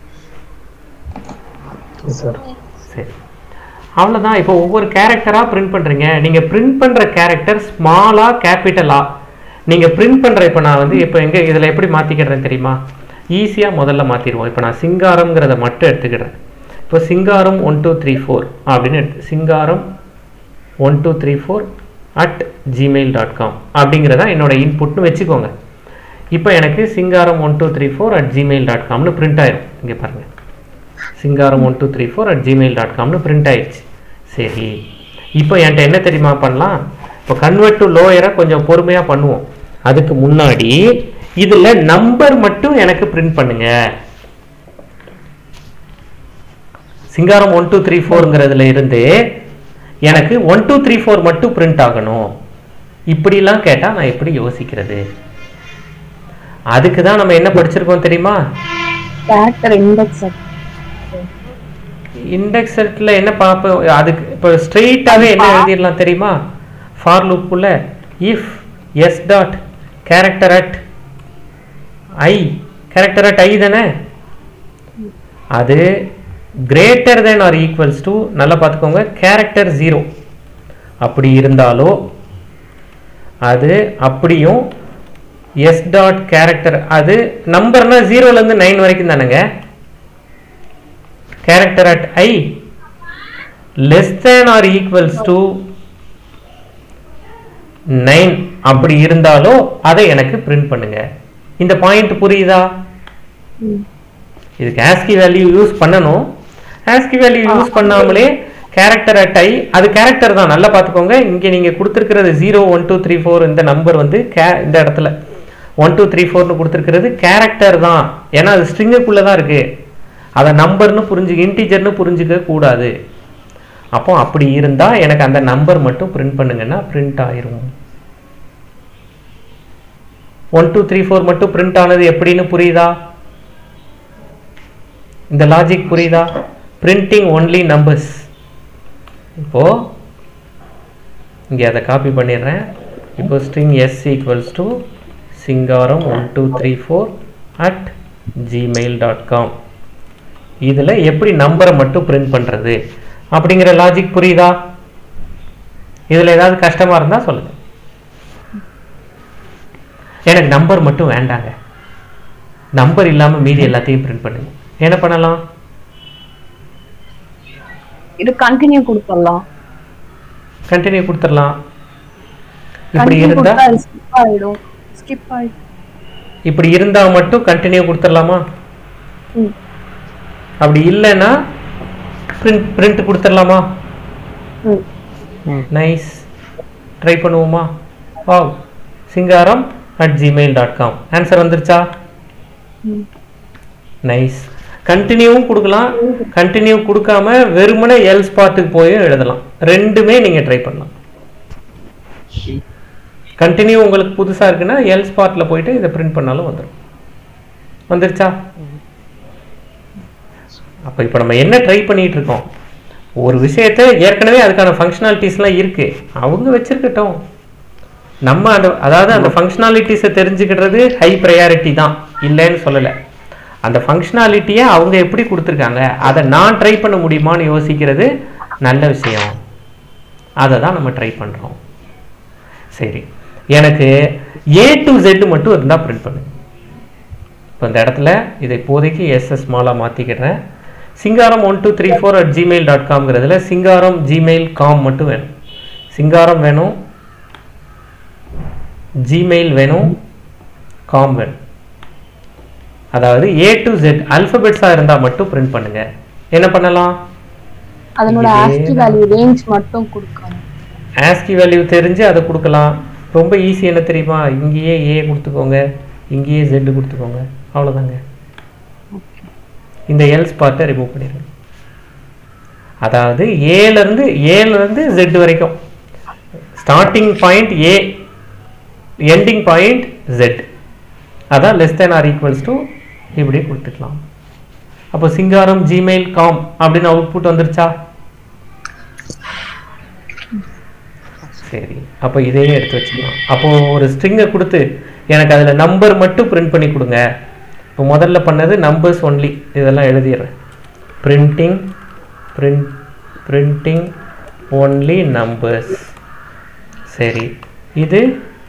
B: சார்
A: சரி அவ்வளோதான் இப்போ ஒவ்வொரு கேரக்டராக பிரிண்ட் பண்ணுறீங்க நீங்கள் பிரிண்ட் பண்ணுற கேரக்டர் ஸ்மாலா கேபிட்டலா நீங்கள் பிரிண்ட் பண்ணுற இப்போ நான் வந்து இப்போ எங்கே இதில் எப்படி மாற்றிக்கிறேன் தெரியுமா ஈஸியாக முதல்ல மாற்றிடுவோம் இப்போ நான் சிங்காரம்ங்கிறத மட்டும் எடுத்துக்கிறேன் இப்போ Singaram one two three four அப்படின்னு எடுத்து Singaram one two three four at Gmail dot com அப்படிங்கிறதா என்னோட இன்புட்னு வச்சுக்கோங்க இப்போ எனக்கு Singaram one two three four at Gmail dot காம்னு பிரிண்ட் ஆயிரும் இங்கே பாருங்கள் Singaram one two three four at Gmail dot காம்னு பிரிண்ட் ஆயிடுச்சு சரி இப்போ என்கிட்ட என்ன தெரியுமா பண்ணலாம் இப்போ கன்வெர்ட் டு லோயரை கொஞ்சம் பொறுமையாக பண்ணுவோம் அதுக்கு முன்னாடி இதில் நம்பர் மட்டும் எனக்கு பிரிண்ட் பண்ணுங்க சிங்காரம் ஒன் டூ த்ரீ ஃபோருங்கிறதுல இருந்து எனக்கு ஒன் டூ த்ரீ ஃபோர் மட்டும் பிரிண்ட் ஆகணும் இப்படிலாம் கேட்டால் நான் எப்படி யோசிக்கிறது அதுக்கு தான் நம்ம என்ன படிச்சிருக்கோம் தெரியுமா
E: கேரக்டர் இண்டெக்ஸ்
A: இண்டெக்ஸ் செட்ல என்ன பார்ப்போம் அதுக்கு இப்போ ஸ்ட்ரெயிட்டாகவே என்ன எழுதிடலாம் தெரியுமா ஃபார் லூப்புள்ள if S dot character at I character at I தானே அது greater than or equals to நல்லா பார்த்துக்கோங்க கேரக்டர் ஜீரோ அப்படி இருந்தாலோ அது அப்படியும் எஸ் டாட் கேரக்டர் அது நம்பர்னா ஜீரோலேருந்து நைன் வரைக்கும் தானேங்க character at i less than or equals to 9 அப்படி இருந்தாலோ அதை எனக்கு பிரிண்ட் பண்ணுங்க இந்த பாயிண்ட் புரியுதா இதுக்கு ஆஸ்கி வேல்யூ யூஸ் பண்ணணும் ஆஸ்கி வேல்யூ யூஸ் பண்ணாமலே கேரக்டர் அட் ஐ அது கேரக்டர் தான் நல்லா பார்த்துக்கோங்க இங்கே நீங்கள் கொடுத்துருக்கிறது zero one two three four இந்த நம்பர் வந்து கே இந்த இடத்துல ஒன் டூ த்ரீ ஃபோர்னு கொடுத்துருக்கிறது கேரக்டர் தான் ஏன்னா அது ஸ்ட்ரிங்குக்குள்ளே தான் இருக்குது அதை நம்பர்னு புரிஞ்சு இன்டீஜர்னு புரிஞ்சுக்க கூடாது அப்போ அப்படி இருந்தால் எனக்கு அந்த நம்பர் மட்டும் பிரிண்ட் பண்ணுங்கன்னா பிரிண்ட் ஆயிரும் ஒன் டூ த்ரீ ஃபோர் மட்டும் பிரிண்ட் ஆனது எப்படின்னு புரியுதா இந்த லாஜிக் புரியுதா பிரிண்டிங் ஒன்லி நம்பர்ஸ் இப்போ இங்கே அதை காப்பி பண்ணிடுறேன் இப்போ string S equals to Singaram one two three four at Gmail dot com இதில் எப்படி நம்பரை மட்டும் பிரிண்ட் பண்ணுறது அப்படிங்கிற லாஜிக் புரியுதா இதில் ஏதாவது கஷ்டமாக இருந்தால் சொல்லுங்கள் எனக்கு நம்பர் மட்டும் வேண்டாங்க நம்பர் இல்லாமல் மீதி எல்லாத்தையும் பிரிண்ட் பண்ணுங்க என்ன பண்ணலாம்
E: இது கண்டினியூ கொடுத்துடலாம்
A: கண்டினியூ கொடுத்துடலாம் இப்படி
E: கண்டினியூ
A: இருந்தா
E: கொடுத்தா அது ஸ்கிப் ஆயிடும் ஸ்கிப் ஆயிடும்
A: இப்படி இருந்தா மட்டும் கண்டினியூ கொடுத்துடலாமா
E: ம்.
A: அப்படி இல்லைன்னா பிரிண்ட் பிரிண்ட் கொடுத்துடலாமா
E: ம்
A: நைஸ் ட்ரை பண்ணுவோமா wow Singaram at Gmail dot com answer வந்துருச்சா
E: ம்.
A: நைஸ் கண்டினியூவும் கொடுக்கலாம் கண்டினியூ கொடுக்காம வெறுமனே எல் ஸ்பாட்டுக்கு போயும் எழுதலாம் ரெண்டுமே நீங்கள் ட்ரை பண்ணலாம் கண்டினியூ உங்களுக்கு புதுசாக இருக்குன்னா எல் ஸ்பாட்டில் போயிட்டு இதை பிரிண்ட் பண்ணாலும் வந்துடும் வந்துருச்சா அப்போ இப்போ நம்ம என்ன ட்ரை பண்ணிட்டு இருக்கோம் ஒரு விஷயத்த ஏற்கனவே அதுக்கான ஃபங்க்ஷனாலிட்டிஸ்லாம் இருக்கு அவங்க வச்சிருக்கட்டும் நம்ம அந்த அதாவது அந்த ஃபங்க்ஷனாலிட்டிஸை தெரிஞ்சுக்கிறது ஹை ப்ரையாரிட்டி தான் இல்லைன்னு சொல்லலை அந்த ஃபங்க்ஷனாலிட்டியை அவங்க எப்படி கொடுத்துருக்காங்க அதை நான் ட்ரை பண்ண முடியுமான்னு யோசிக்கிறது நல்ல விஷயம் அதை தான் நம்ம ட்ரை பண்ணுறோம் சரி எனக்கு ஏ டு Z மட்டும் இருந்தால் பிரிண்ட் பண்ணுங்க இப்போ இந்த இடத்துல இதை இப்போதைக்கு எஸ்எஸ் மாலாக மாற்றிக்கிறேன் Singaram one two three four at Gmail dot காம்ங்கிறதுல சிங்காரம் ஜிமெயில் காம் மட்டும் வேணும் சிங்காரம் வேணும் ஜிமெயில் வேணும் காம் வேணும் அதாவது ஏ டு ஜெட் அல்பபெட்ஸாக இருந்தால் மட்டும் பிரிண்ட் பண்ணுங்க என்ன பண்ணலாம்
E: அதனோட
A: இதே
E: ஆஸ்கி வேல்யூ ரேஞ்ச் மட்டும் கொடுக்கணும்
A: ஆஸ்கி வேல்யூ தெரிஞ்சு அதை கொடுக்கலாம் ரொம்ப ஈஸி என்ன தெரியுமா இங்கேயே ஏ கொடுத்துக்கோங்க இங்கேயே ஜெட் கொடுத்துக்கோங்க அவ்வளோதாங்க இந்த எல்ஸ் பார்ட்டை ரிமூவ் பண்ணிடுங்க அதாவது ஏலேருந்து ஏலேருந்து ஜெட் வரைக்கும் starting point A ending point Z அதான் less than or equals to இப்படி கொடுத்துக்கலாம் அப்போ சிங்காரம் ஜிமெயில் காம் அப்படின்னு அவுட்புட் வந்துருச்சா சரி அப்போ இதையே எடுத்து வச்சுக்கலாம் அப்போ ஒரு ஸ்ட்ரிங்கை கொடுத்து எனக்கு அதில் நம்பர் மட்டும் பிரிண்ட் பண்ணி கொடுங்க இப்போ முதல்ல பண்ணது நம்பர்ஸ் ஒன்லி இதெல்லாம் எழுதிடுறேன் printing print printing only numbers சரி இது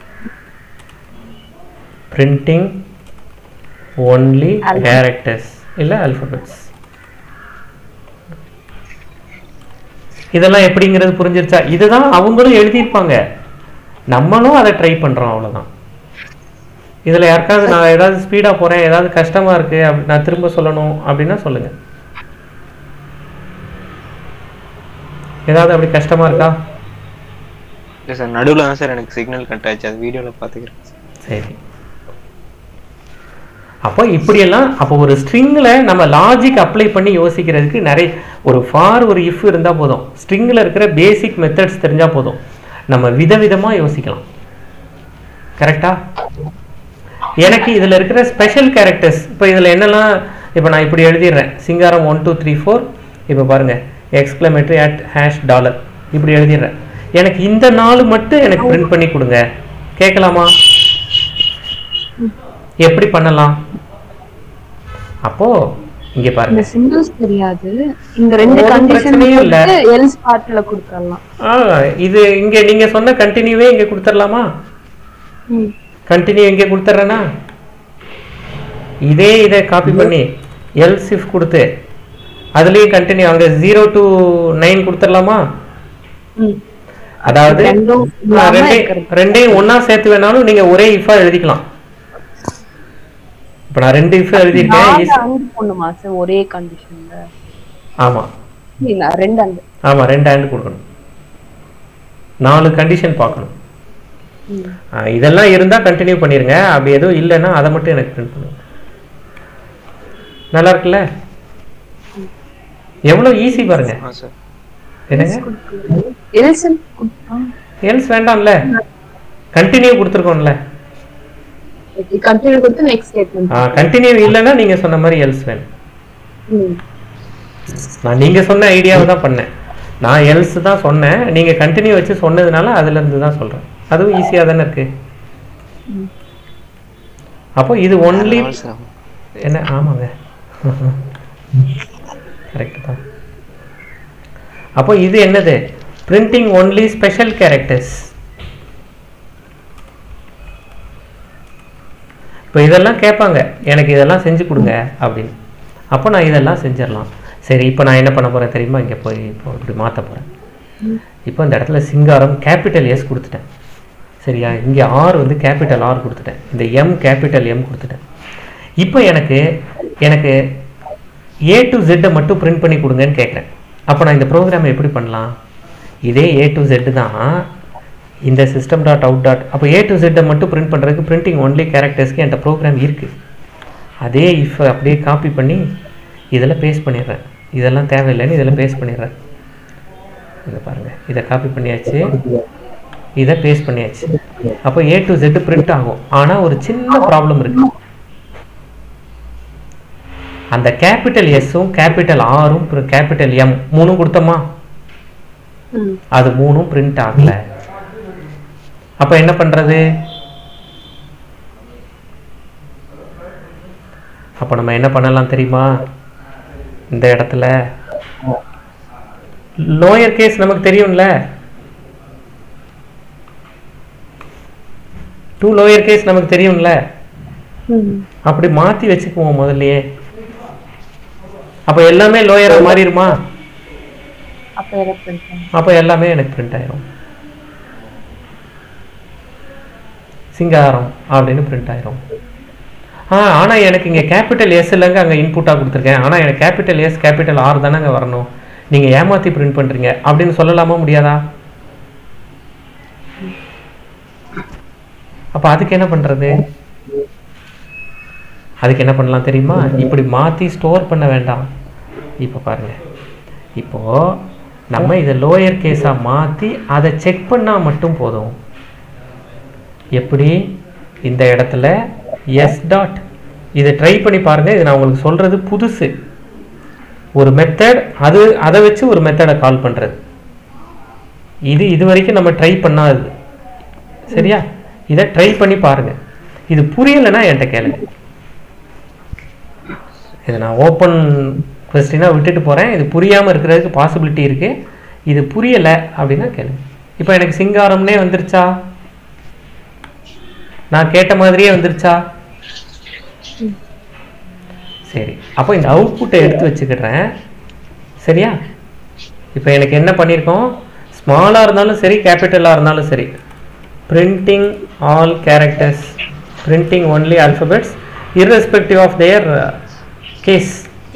A: பிரிண்டிங் ஒன்லி கேரக்டர்ஸ் இல்லை அல்ஃபபெட்ஸ் இதெல்லாம் எப்படிங்கிறது புரிஞ்சிருச்சா இதுதான் அவங்களும் எழுதியிருப்பாங்க நம்மளும் அதை ட்ரை பண்றோம் அவ்வளவுதான் இதுல யாருக்காவது நான் ஏதாவது ஸ்பீடா போறேன் ஏதாவது கஷ்டமா இருக்கு அப்படி நான் திரும்ப சொல்லணும் அப்படின்னா சொல்லுங்க ஏதாவது அப்படி கஷ்டமா இருக்கா
F: இல்லை சார் நடுவில் தான் சார் எனக்கு சிக்னல் கட் ஆச்சு அது வீடியோவில் பார்த்துக்கிறேன்
A: சரி அப்போ இப்படியெல்லாம் அப்போ ஒரு ஸ்ட்ரிங்கில் நம்ம லாஜிக் அப்ளை பண்ணி யோசிக்கிறதுக்கு நிறைய ஒரு ஃபார் ஒரு இஃப் இருந்தால் போதும் ஸ்ட்ரிங்கில் இருக்கிற பேசிக் மெத்தட்ஸ் தெரிஞ்சால் போதும் நம்ம விதவிதமாக யோசிக்கலாம் கரெக்டா எனக்கு இதில் இருக்கிற ஸ்பெஷல் கேரக்டர்ஸ் இப்போ இதில் என்னெல்லாம் இப்போ நான் இப்படி எழுதிடுறேன் Singaram one two three four இப்போ பாருங்க எக்ஸ்க்ளமேட்டரி அட் ஹேஷ் டாலர் இப்படி எழுதிடுறேன் எனக்கு இந்த நாலு மட்டும் எனக்கு பிரிண்ட் பண்ணி கொடுங்க கேட்கலாமா எப்படி பண்ணலாம் அப்போ இங்க பாருங்க
E: இந்த சிம்பிள்ஸ் தெரியாது இந்த ரெண்டு
A: ஒரு
E: கண்டிஷன்
A: பிரச்சனையும் இல்ல.
E: எல்ஸ் பார்ட்ல கொடுத்துடலாம்
A: ஆ இது இங்க நீங்க சொன்ன கண்டினியூவே இங்க கொடுத்துடலாமா
E: ம்.
A: கண்டினியூ இங்க கொடுத்துட்றேனா இதே இதை காப்பி பண்ணி எல்ஸ் இஃப் கொடுத்து அதுலயும் கண்டினியூ அங்க ஜீரோ டு நைன் கொடுத்துடலாமா
E: ம்.
A: அதாவது
E: ரெண்டும்
A: ஆ,
E: இல்லாம
A: ரெண்டையும்
E: இருக்கிறது.
A: ரெண்டையும் ஒண்ணா சேர்த்து வேணாலும் நீங்க ஒரே இஃபா எழுதிக்கலாம் இப்ப நான் ரெண்டு இஃப் எழுதியிருக்கேன்
E: நாலு
A: is-
E: அண்டு போடணுமா சார் ஒரே கண்டிஷன்ல
A: ஆமா
E: ரெண்டு அண்டு
A: ஆமா ரெண்டு ஹேண்ட் கொடுக்கணும் நாலு கண்டிஷன் பார்க்கணும்
E: ம்.
A: ஆ, இதெல்லாம் இருந்தா கண்டினியூ பண்ணிருங்க அப்படி எதுவும் இல்லைன்னா அதை மட்டும் எனக்கு பிரிண்ட் பண்ணுங்க நல்லா இருக்குல்ல எவ்வளவு ஈஸி பாருங்க
F: ஆ சார்
A: என்னங்க
E: எல்சன்
A: எல்ஸ் வேண்டாம்ல கண்டினியூ கொடுத்துருக்கோம்ல
E: கண்டினியூ கொடுத்து நெக்ஸ்ட் ஸ்டேட்மெண்ட்
A: கண்டினியூ இல்லைன்னா நீங்க சொன்ன மாதிரி எல்ஸ் வேணும்
E: ம்
A: நான் நீங்க சொன்ன ஐடியாவை தான் பண்ணேன் நான் எல்ஸ் தான் சொன்னேன் நீங்க கண்டினியூ வச்சு சொன்னதுனால அதுல இருந்து தான் சொல்றேன் அதுவும் ஈஸியா தானே இருக்கு அப்போ இது ஒன்லி
F: சார்
A: என்ன ஆமாங்க கரெக்ட் தான் அப்போ இது என்னது பிரிண்டிங் ஒன்லி ஸ்பெஷல் கேரக்டர்ஸ் இப்போ இதெல்லாம் கேட்பாங்க எனக்கு இதெல்லாம் செஞ்சு கொடுங்க அப்படின்னு அப்போ நான் இதெல்லாம் செஞ்சிடலாம் சரி இப்போ நான் என்ன பண்ண போறேன் தெரியுமா இங்கே போய் இப்போ இப்படி மாற்ற போறேன் இப்போ இந்த இடத்துல சிங்காரம் கேபிட்டல் எஸ் கொடுத்துட்டேன் சரியா இங்கே ஆர் வந்து கேபிட்டல் ஆர் கொடுத்துட்டேன் இந்த எம் கேபிட்டல் எம் கொடுத்துட்டேன் இப்போ எனக்கு எனக்கு ஏ டு ஜெட்டை மட்டும் பிரிண்ட் பண்ணி கொடுங்கன்னு கேட்குறேன் அப்போ நான் இந்த ப்ரோக்ராமை எப்படி பண்ணலாம் இதே ஏ டு ஜெட் தான் இந்த சிஸ்டம் டாட் அவுட் டாட் அப்போ ஏ டு ஜெட்டை மட்டும் பிரிண்ட் பண்ணுறதுக்கு பிரிண்டிங் ஒன்லி கேரக்டர்ஸ்க்கு என்கிட்ட ப்ரோக்ராம் இருக்குது அதே இஃப் அப்படியே காப்பி பண்ணி இதில் பேஸ்ட் பண்ணிடுறேன் இதெல்லாம் தேவையில்லைன்னு இதில் பேஸ்ட் பண்ணிடுறேன் இதை பாருங்கள் இதை காப்பி பண்ணியாச்சு இதை பேஸ்ட் பண்ணியாச்சு அப்போ ஏ டு ஜெட் பிரிண்ட் ஆகும் ஆனால் ஒரு சின்ன ப்ராப்ளம் இருக்கு அந்த கேபிட்டல் எஸ்ஸும் கேபிட்டல் ஆரும் கேபிட்டல் எம் மூணும் கொடுத்தோமா
E: ம்
A: அது மூணும் பிரிண்ட் ஆகல அப்ப என்ன பண்றது அப்ப நம்ம என்ன பண்ணலாம் தெரியுமா இந்த இடத்துல லோயர் கேஸ் நமக்கு தெரியும்ல டூ லோயர் கேஸ் நமக்கு தெரியும்ல
E: ம்
A: அப்படி மாத்தி வச்சுக்குவோம் முதல்லயே அப்ப எல்லாமே லோயரா மாறிடுமா
E: அப்ப எதை print பண்ணணும்?
A: அப்போ எல்லாமே எனக்கு பிரிண்ட் ஆயிரும் சிங்காரம் அப்படின்னு பிரிண்ட் ஆயிரும் ஆ ஆனால் எனக்கு இங்கே கேபிட்டல் எஸ் இல்லைங்க அங்கே இன்புட்டாக கொடுத்துருக்கேன் ஆனால் எனக்கு கேபிட்டல் எஸ் கேபிட்டல் ஆர் தானேங்க வரணும் நீங்கள் ஏமாற்றி பிரிண்ட் பண்ணுறீங்க அப்படின்னு சொல்லலாமா முடியாதா அப்போ அதுக்கு என்ன பண்ணுறது அதுக்கு என்ன பண்ணலாம் தெரியுமா இப்படி மாற்றி ஸ்டோர் பண்ண வேண்டாம் இப்போ பாருங்க இப்போ நம்ம இதை லோயர் கேஸாக மாற்றி அதை செக் பண்ணால் மட்டும் போதும் எப்படி இந்த இடத்துல எஸ் டாட் இதை ட்ரை பண்ணி பாருங்க இது நான் உங்களுக்கு சொல்றது புதுசு ஒரு மெத்தட் அது அதை வச்சு ஒரு மெத்தடை கால் பண்றது இது இது வரைக்கும் நம்ம ட்ரை பண்ணாதது சரியா இதை ட்ரை பண்ணி பாருங்க இது புரியலைன்னா என்கிட்ட கேளுங்க இதை நான் ஓப்பன் கொஸ்டினாக விட்டுட்டு போகிறேன் இது புரியாமல் இருக்கிறதுக்கு பாசிபிலிட்டி இருக்குது இது புரியலை அப்படின்னா கேளுங்க இப்போ எனக்கு சிங்காரம்னே வந்துருச்சா நான் கேட்ட மாதிரியே வந்துருச்சா சரி அப்போ இந்த அவுட்புட்டை எடுத்து வச்சுக்கிடுறேன் சரியா இப்போ எனக்கு என்ன பண்ணியிருக்கோம் ஸ்மாலாக இருந்தாலும் சரி கேபிட்டலாக இருந்தாலும் சரி printing all characters printing only alphabets irrespective of their case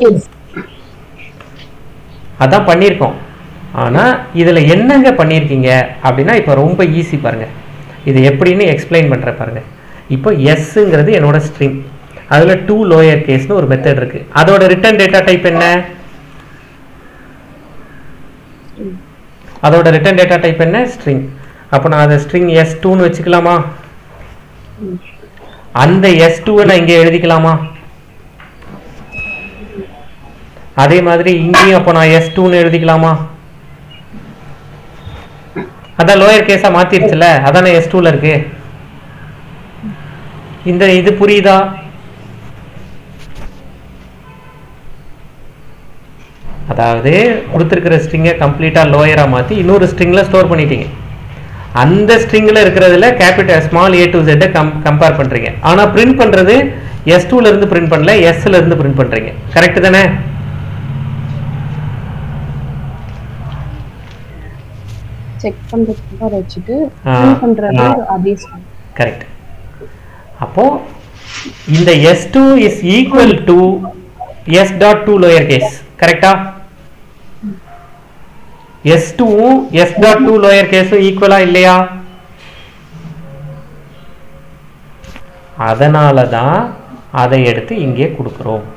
A: அதான் பண்ணியிருக்கோம் ஆனால் இதில் என்னங்க பண்ணியிருக்கீங்க அப்படின்னா இப்போ ரொம்ப ஈஸி பாருங்க இது எப்படின்னு எக்ஸ்பிளைன் பண்ணுறேன் பாருங்க இப்போ எஸ்ஸுங்கிறது என்னோட ஸ்ட்ரிங் அதில் டூ லோயர் கேஸ்னு ஒரு மெத்தட் இருக்கு அதோட ரிட்டர்ன் டேட்டா டைப் என்ன அதோட ரிட்டர்ன் டேட்டா டைப் என்ன ஸ்ட்ரிங் அப்போ நான் அதை ஸ்ட்ரிங் எஸ் டூன்னு வச்சுக்கலாமா அந்த எஸ் டூவை நான் இங்கே எழுதிக்கலாமா அதே மாதிரி இங்கேயும் அப்போ நான் எஸ் டூன்னு எழுதிக்கலாமா அதான் லோயர் கேஸா மாத்திருச்சுல அதானே எஸ் டூல இருக்கு இந்த இது புரியுதா அதாவது கொடுத்துருக்கிற ஸ்ட்ரிங்கை கம்ப்ளீட்டாக லோயராக மாற்றி இன்னொரு ஸ்ட்ரிங்கில் ஸ்டோர் பண்ணிட்டீங்க அந்த ஸ்ட்ரிங்கில் இருக்கிறதுல கேபிட்டல் ஸ்மால் ஏ டு ஜெட்டை கம் கம்பேர் பண்ணுறீங்க ஆனால் பிரிண்ட் பண்ணுறது எஸ் இருந்து பிரிண்ட் பண்ணல எஸ்ல இருந்து பிரிண்ட் பண்ணுறீங்க கரெக்ட் தானே
E: செக் பண்றதுக்கு அதை வச்சுட்டு
A: ஆ,
E: print பண்றது
A: ஆ.
E: அதே ஸ்டைல்
A: கரெக்ட் அப்போ இந்த S two is equal to S dot to lower case கரெக்டா எஸ் டூவும் எஸ் டாட் டூ லோயர் கேஸும் ஈக்குவலா இல்லையா அதனால தான் அதை எடுத்து இங்கே கொடுக்குறோம்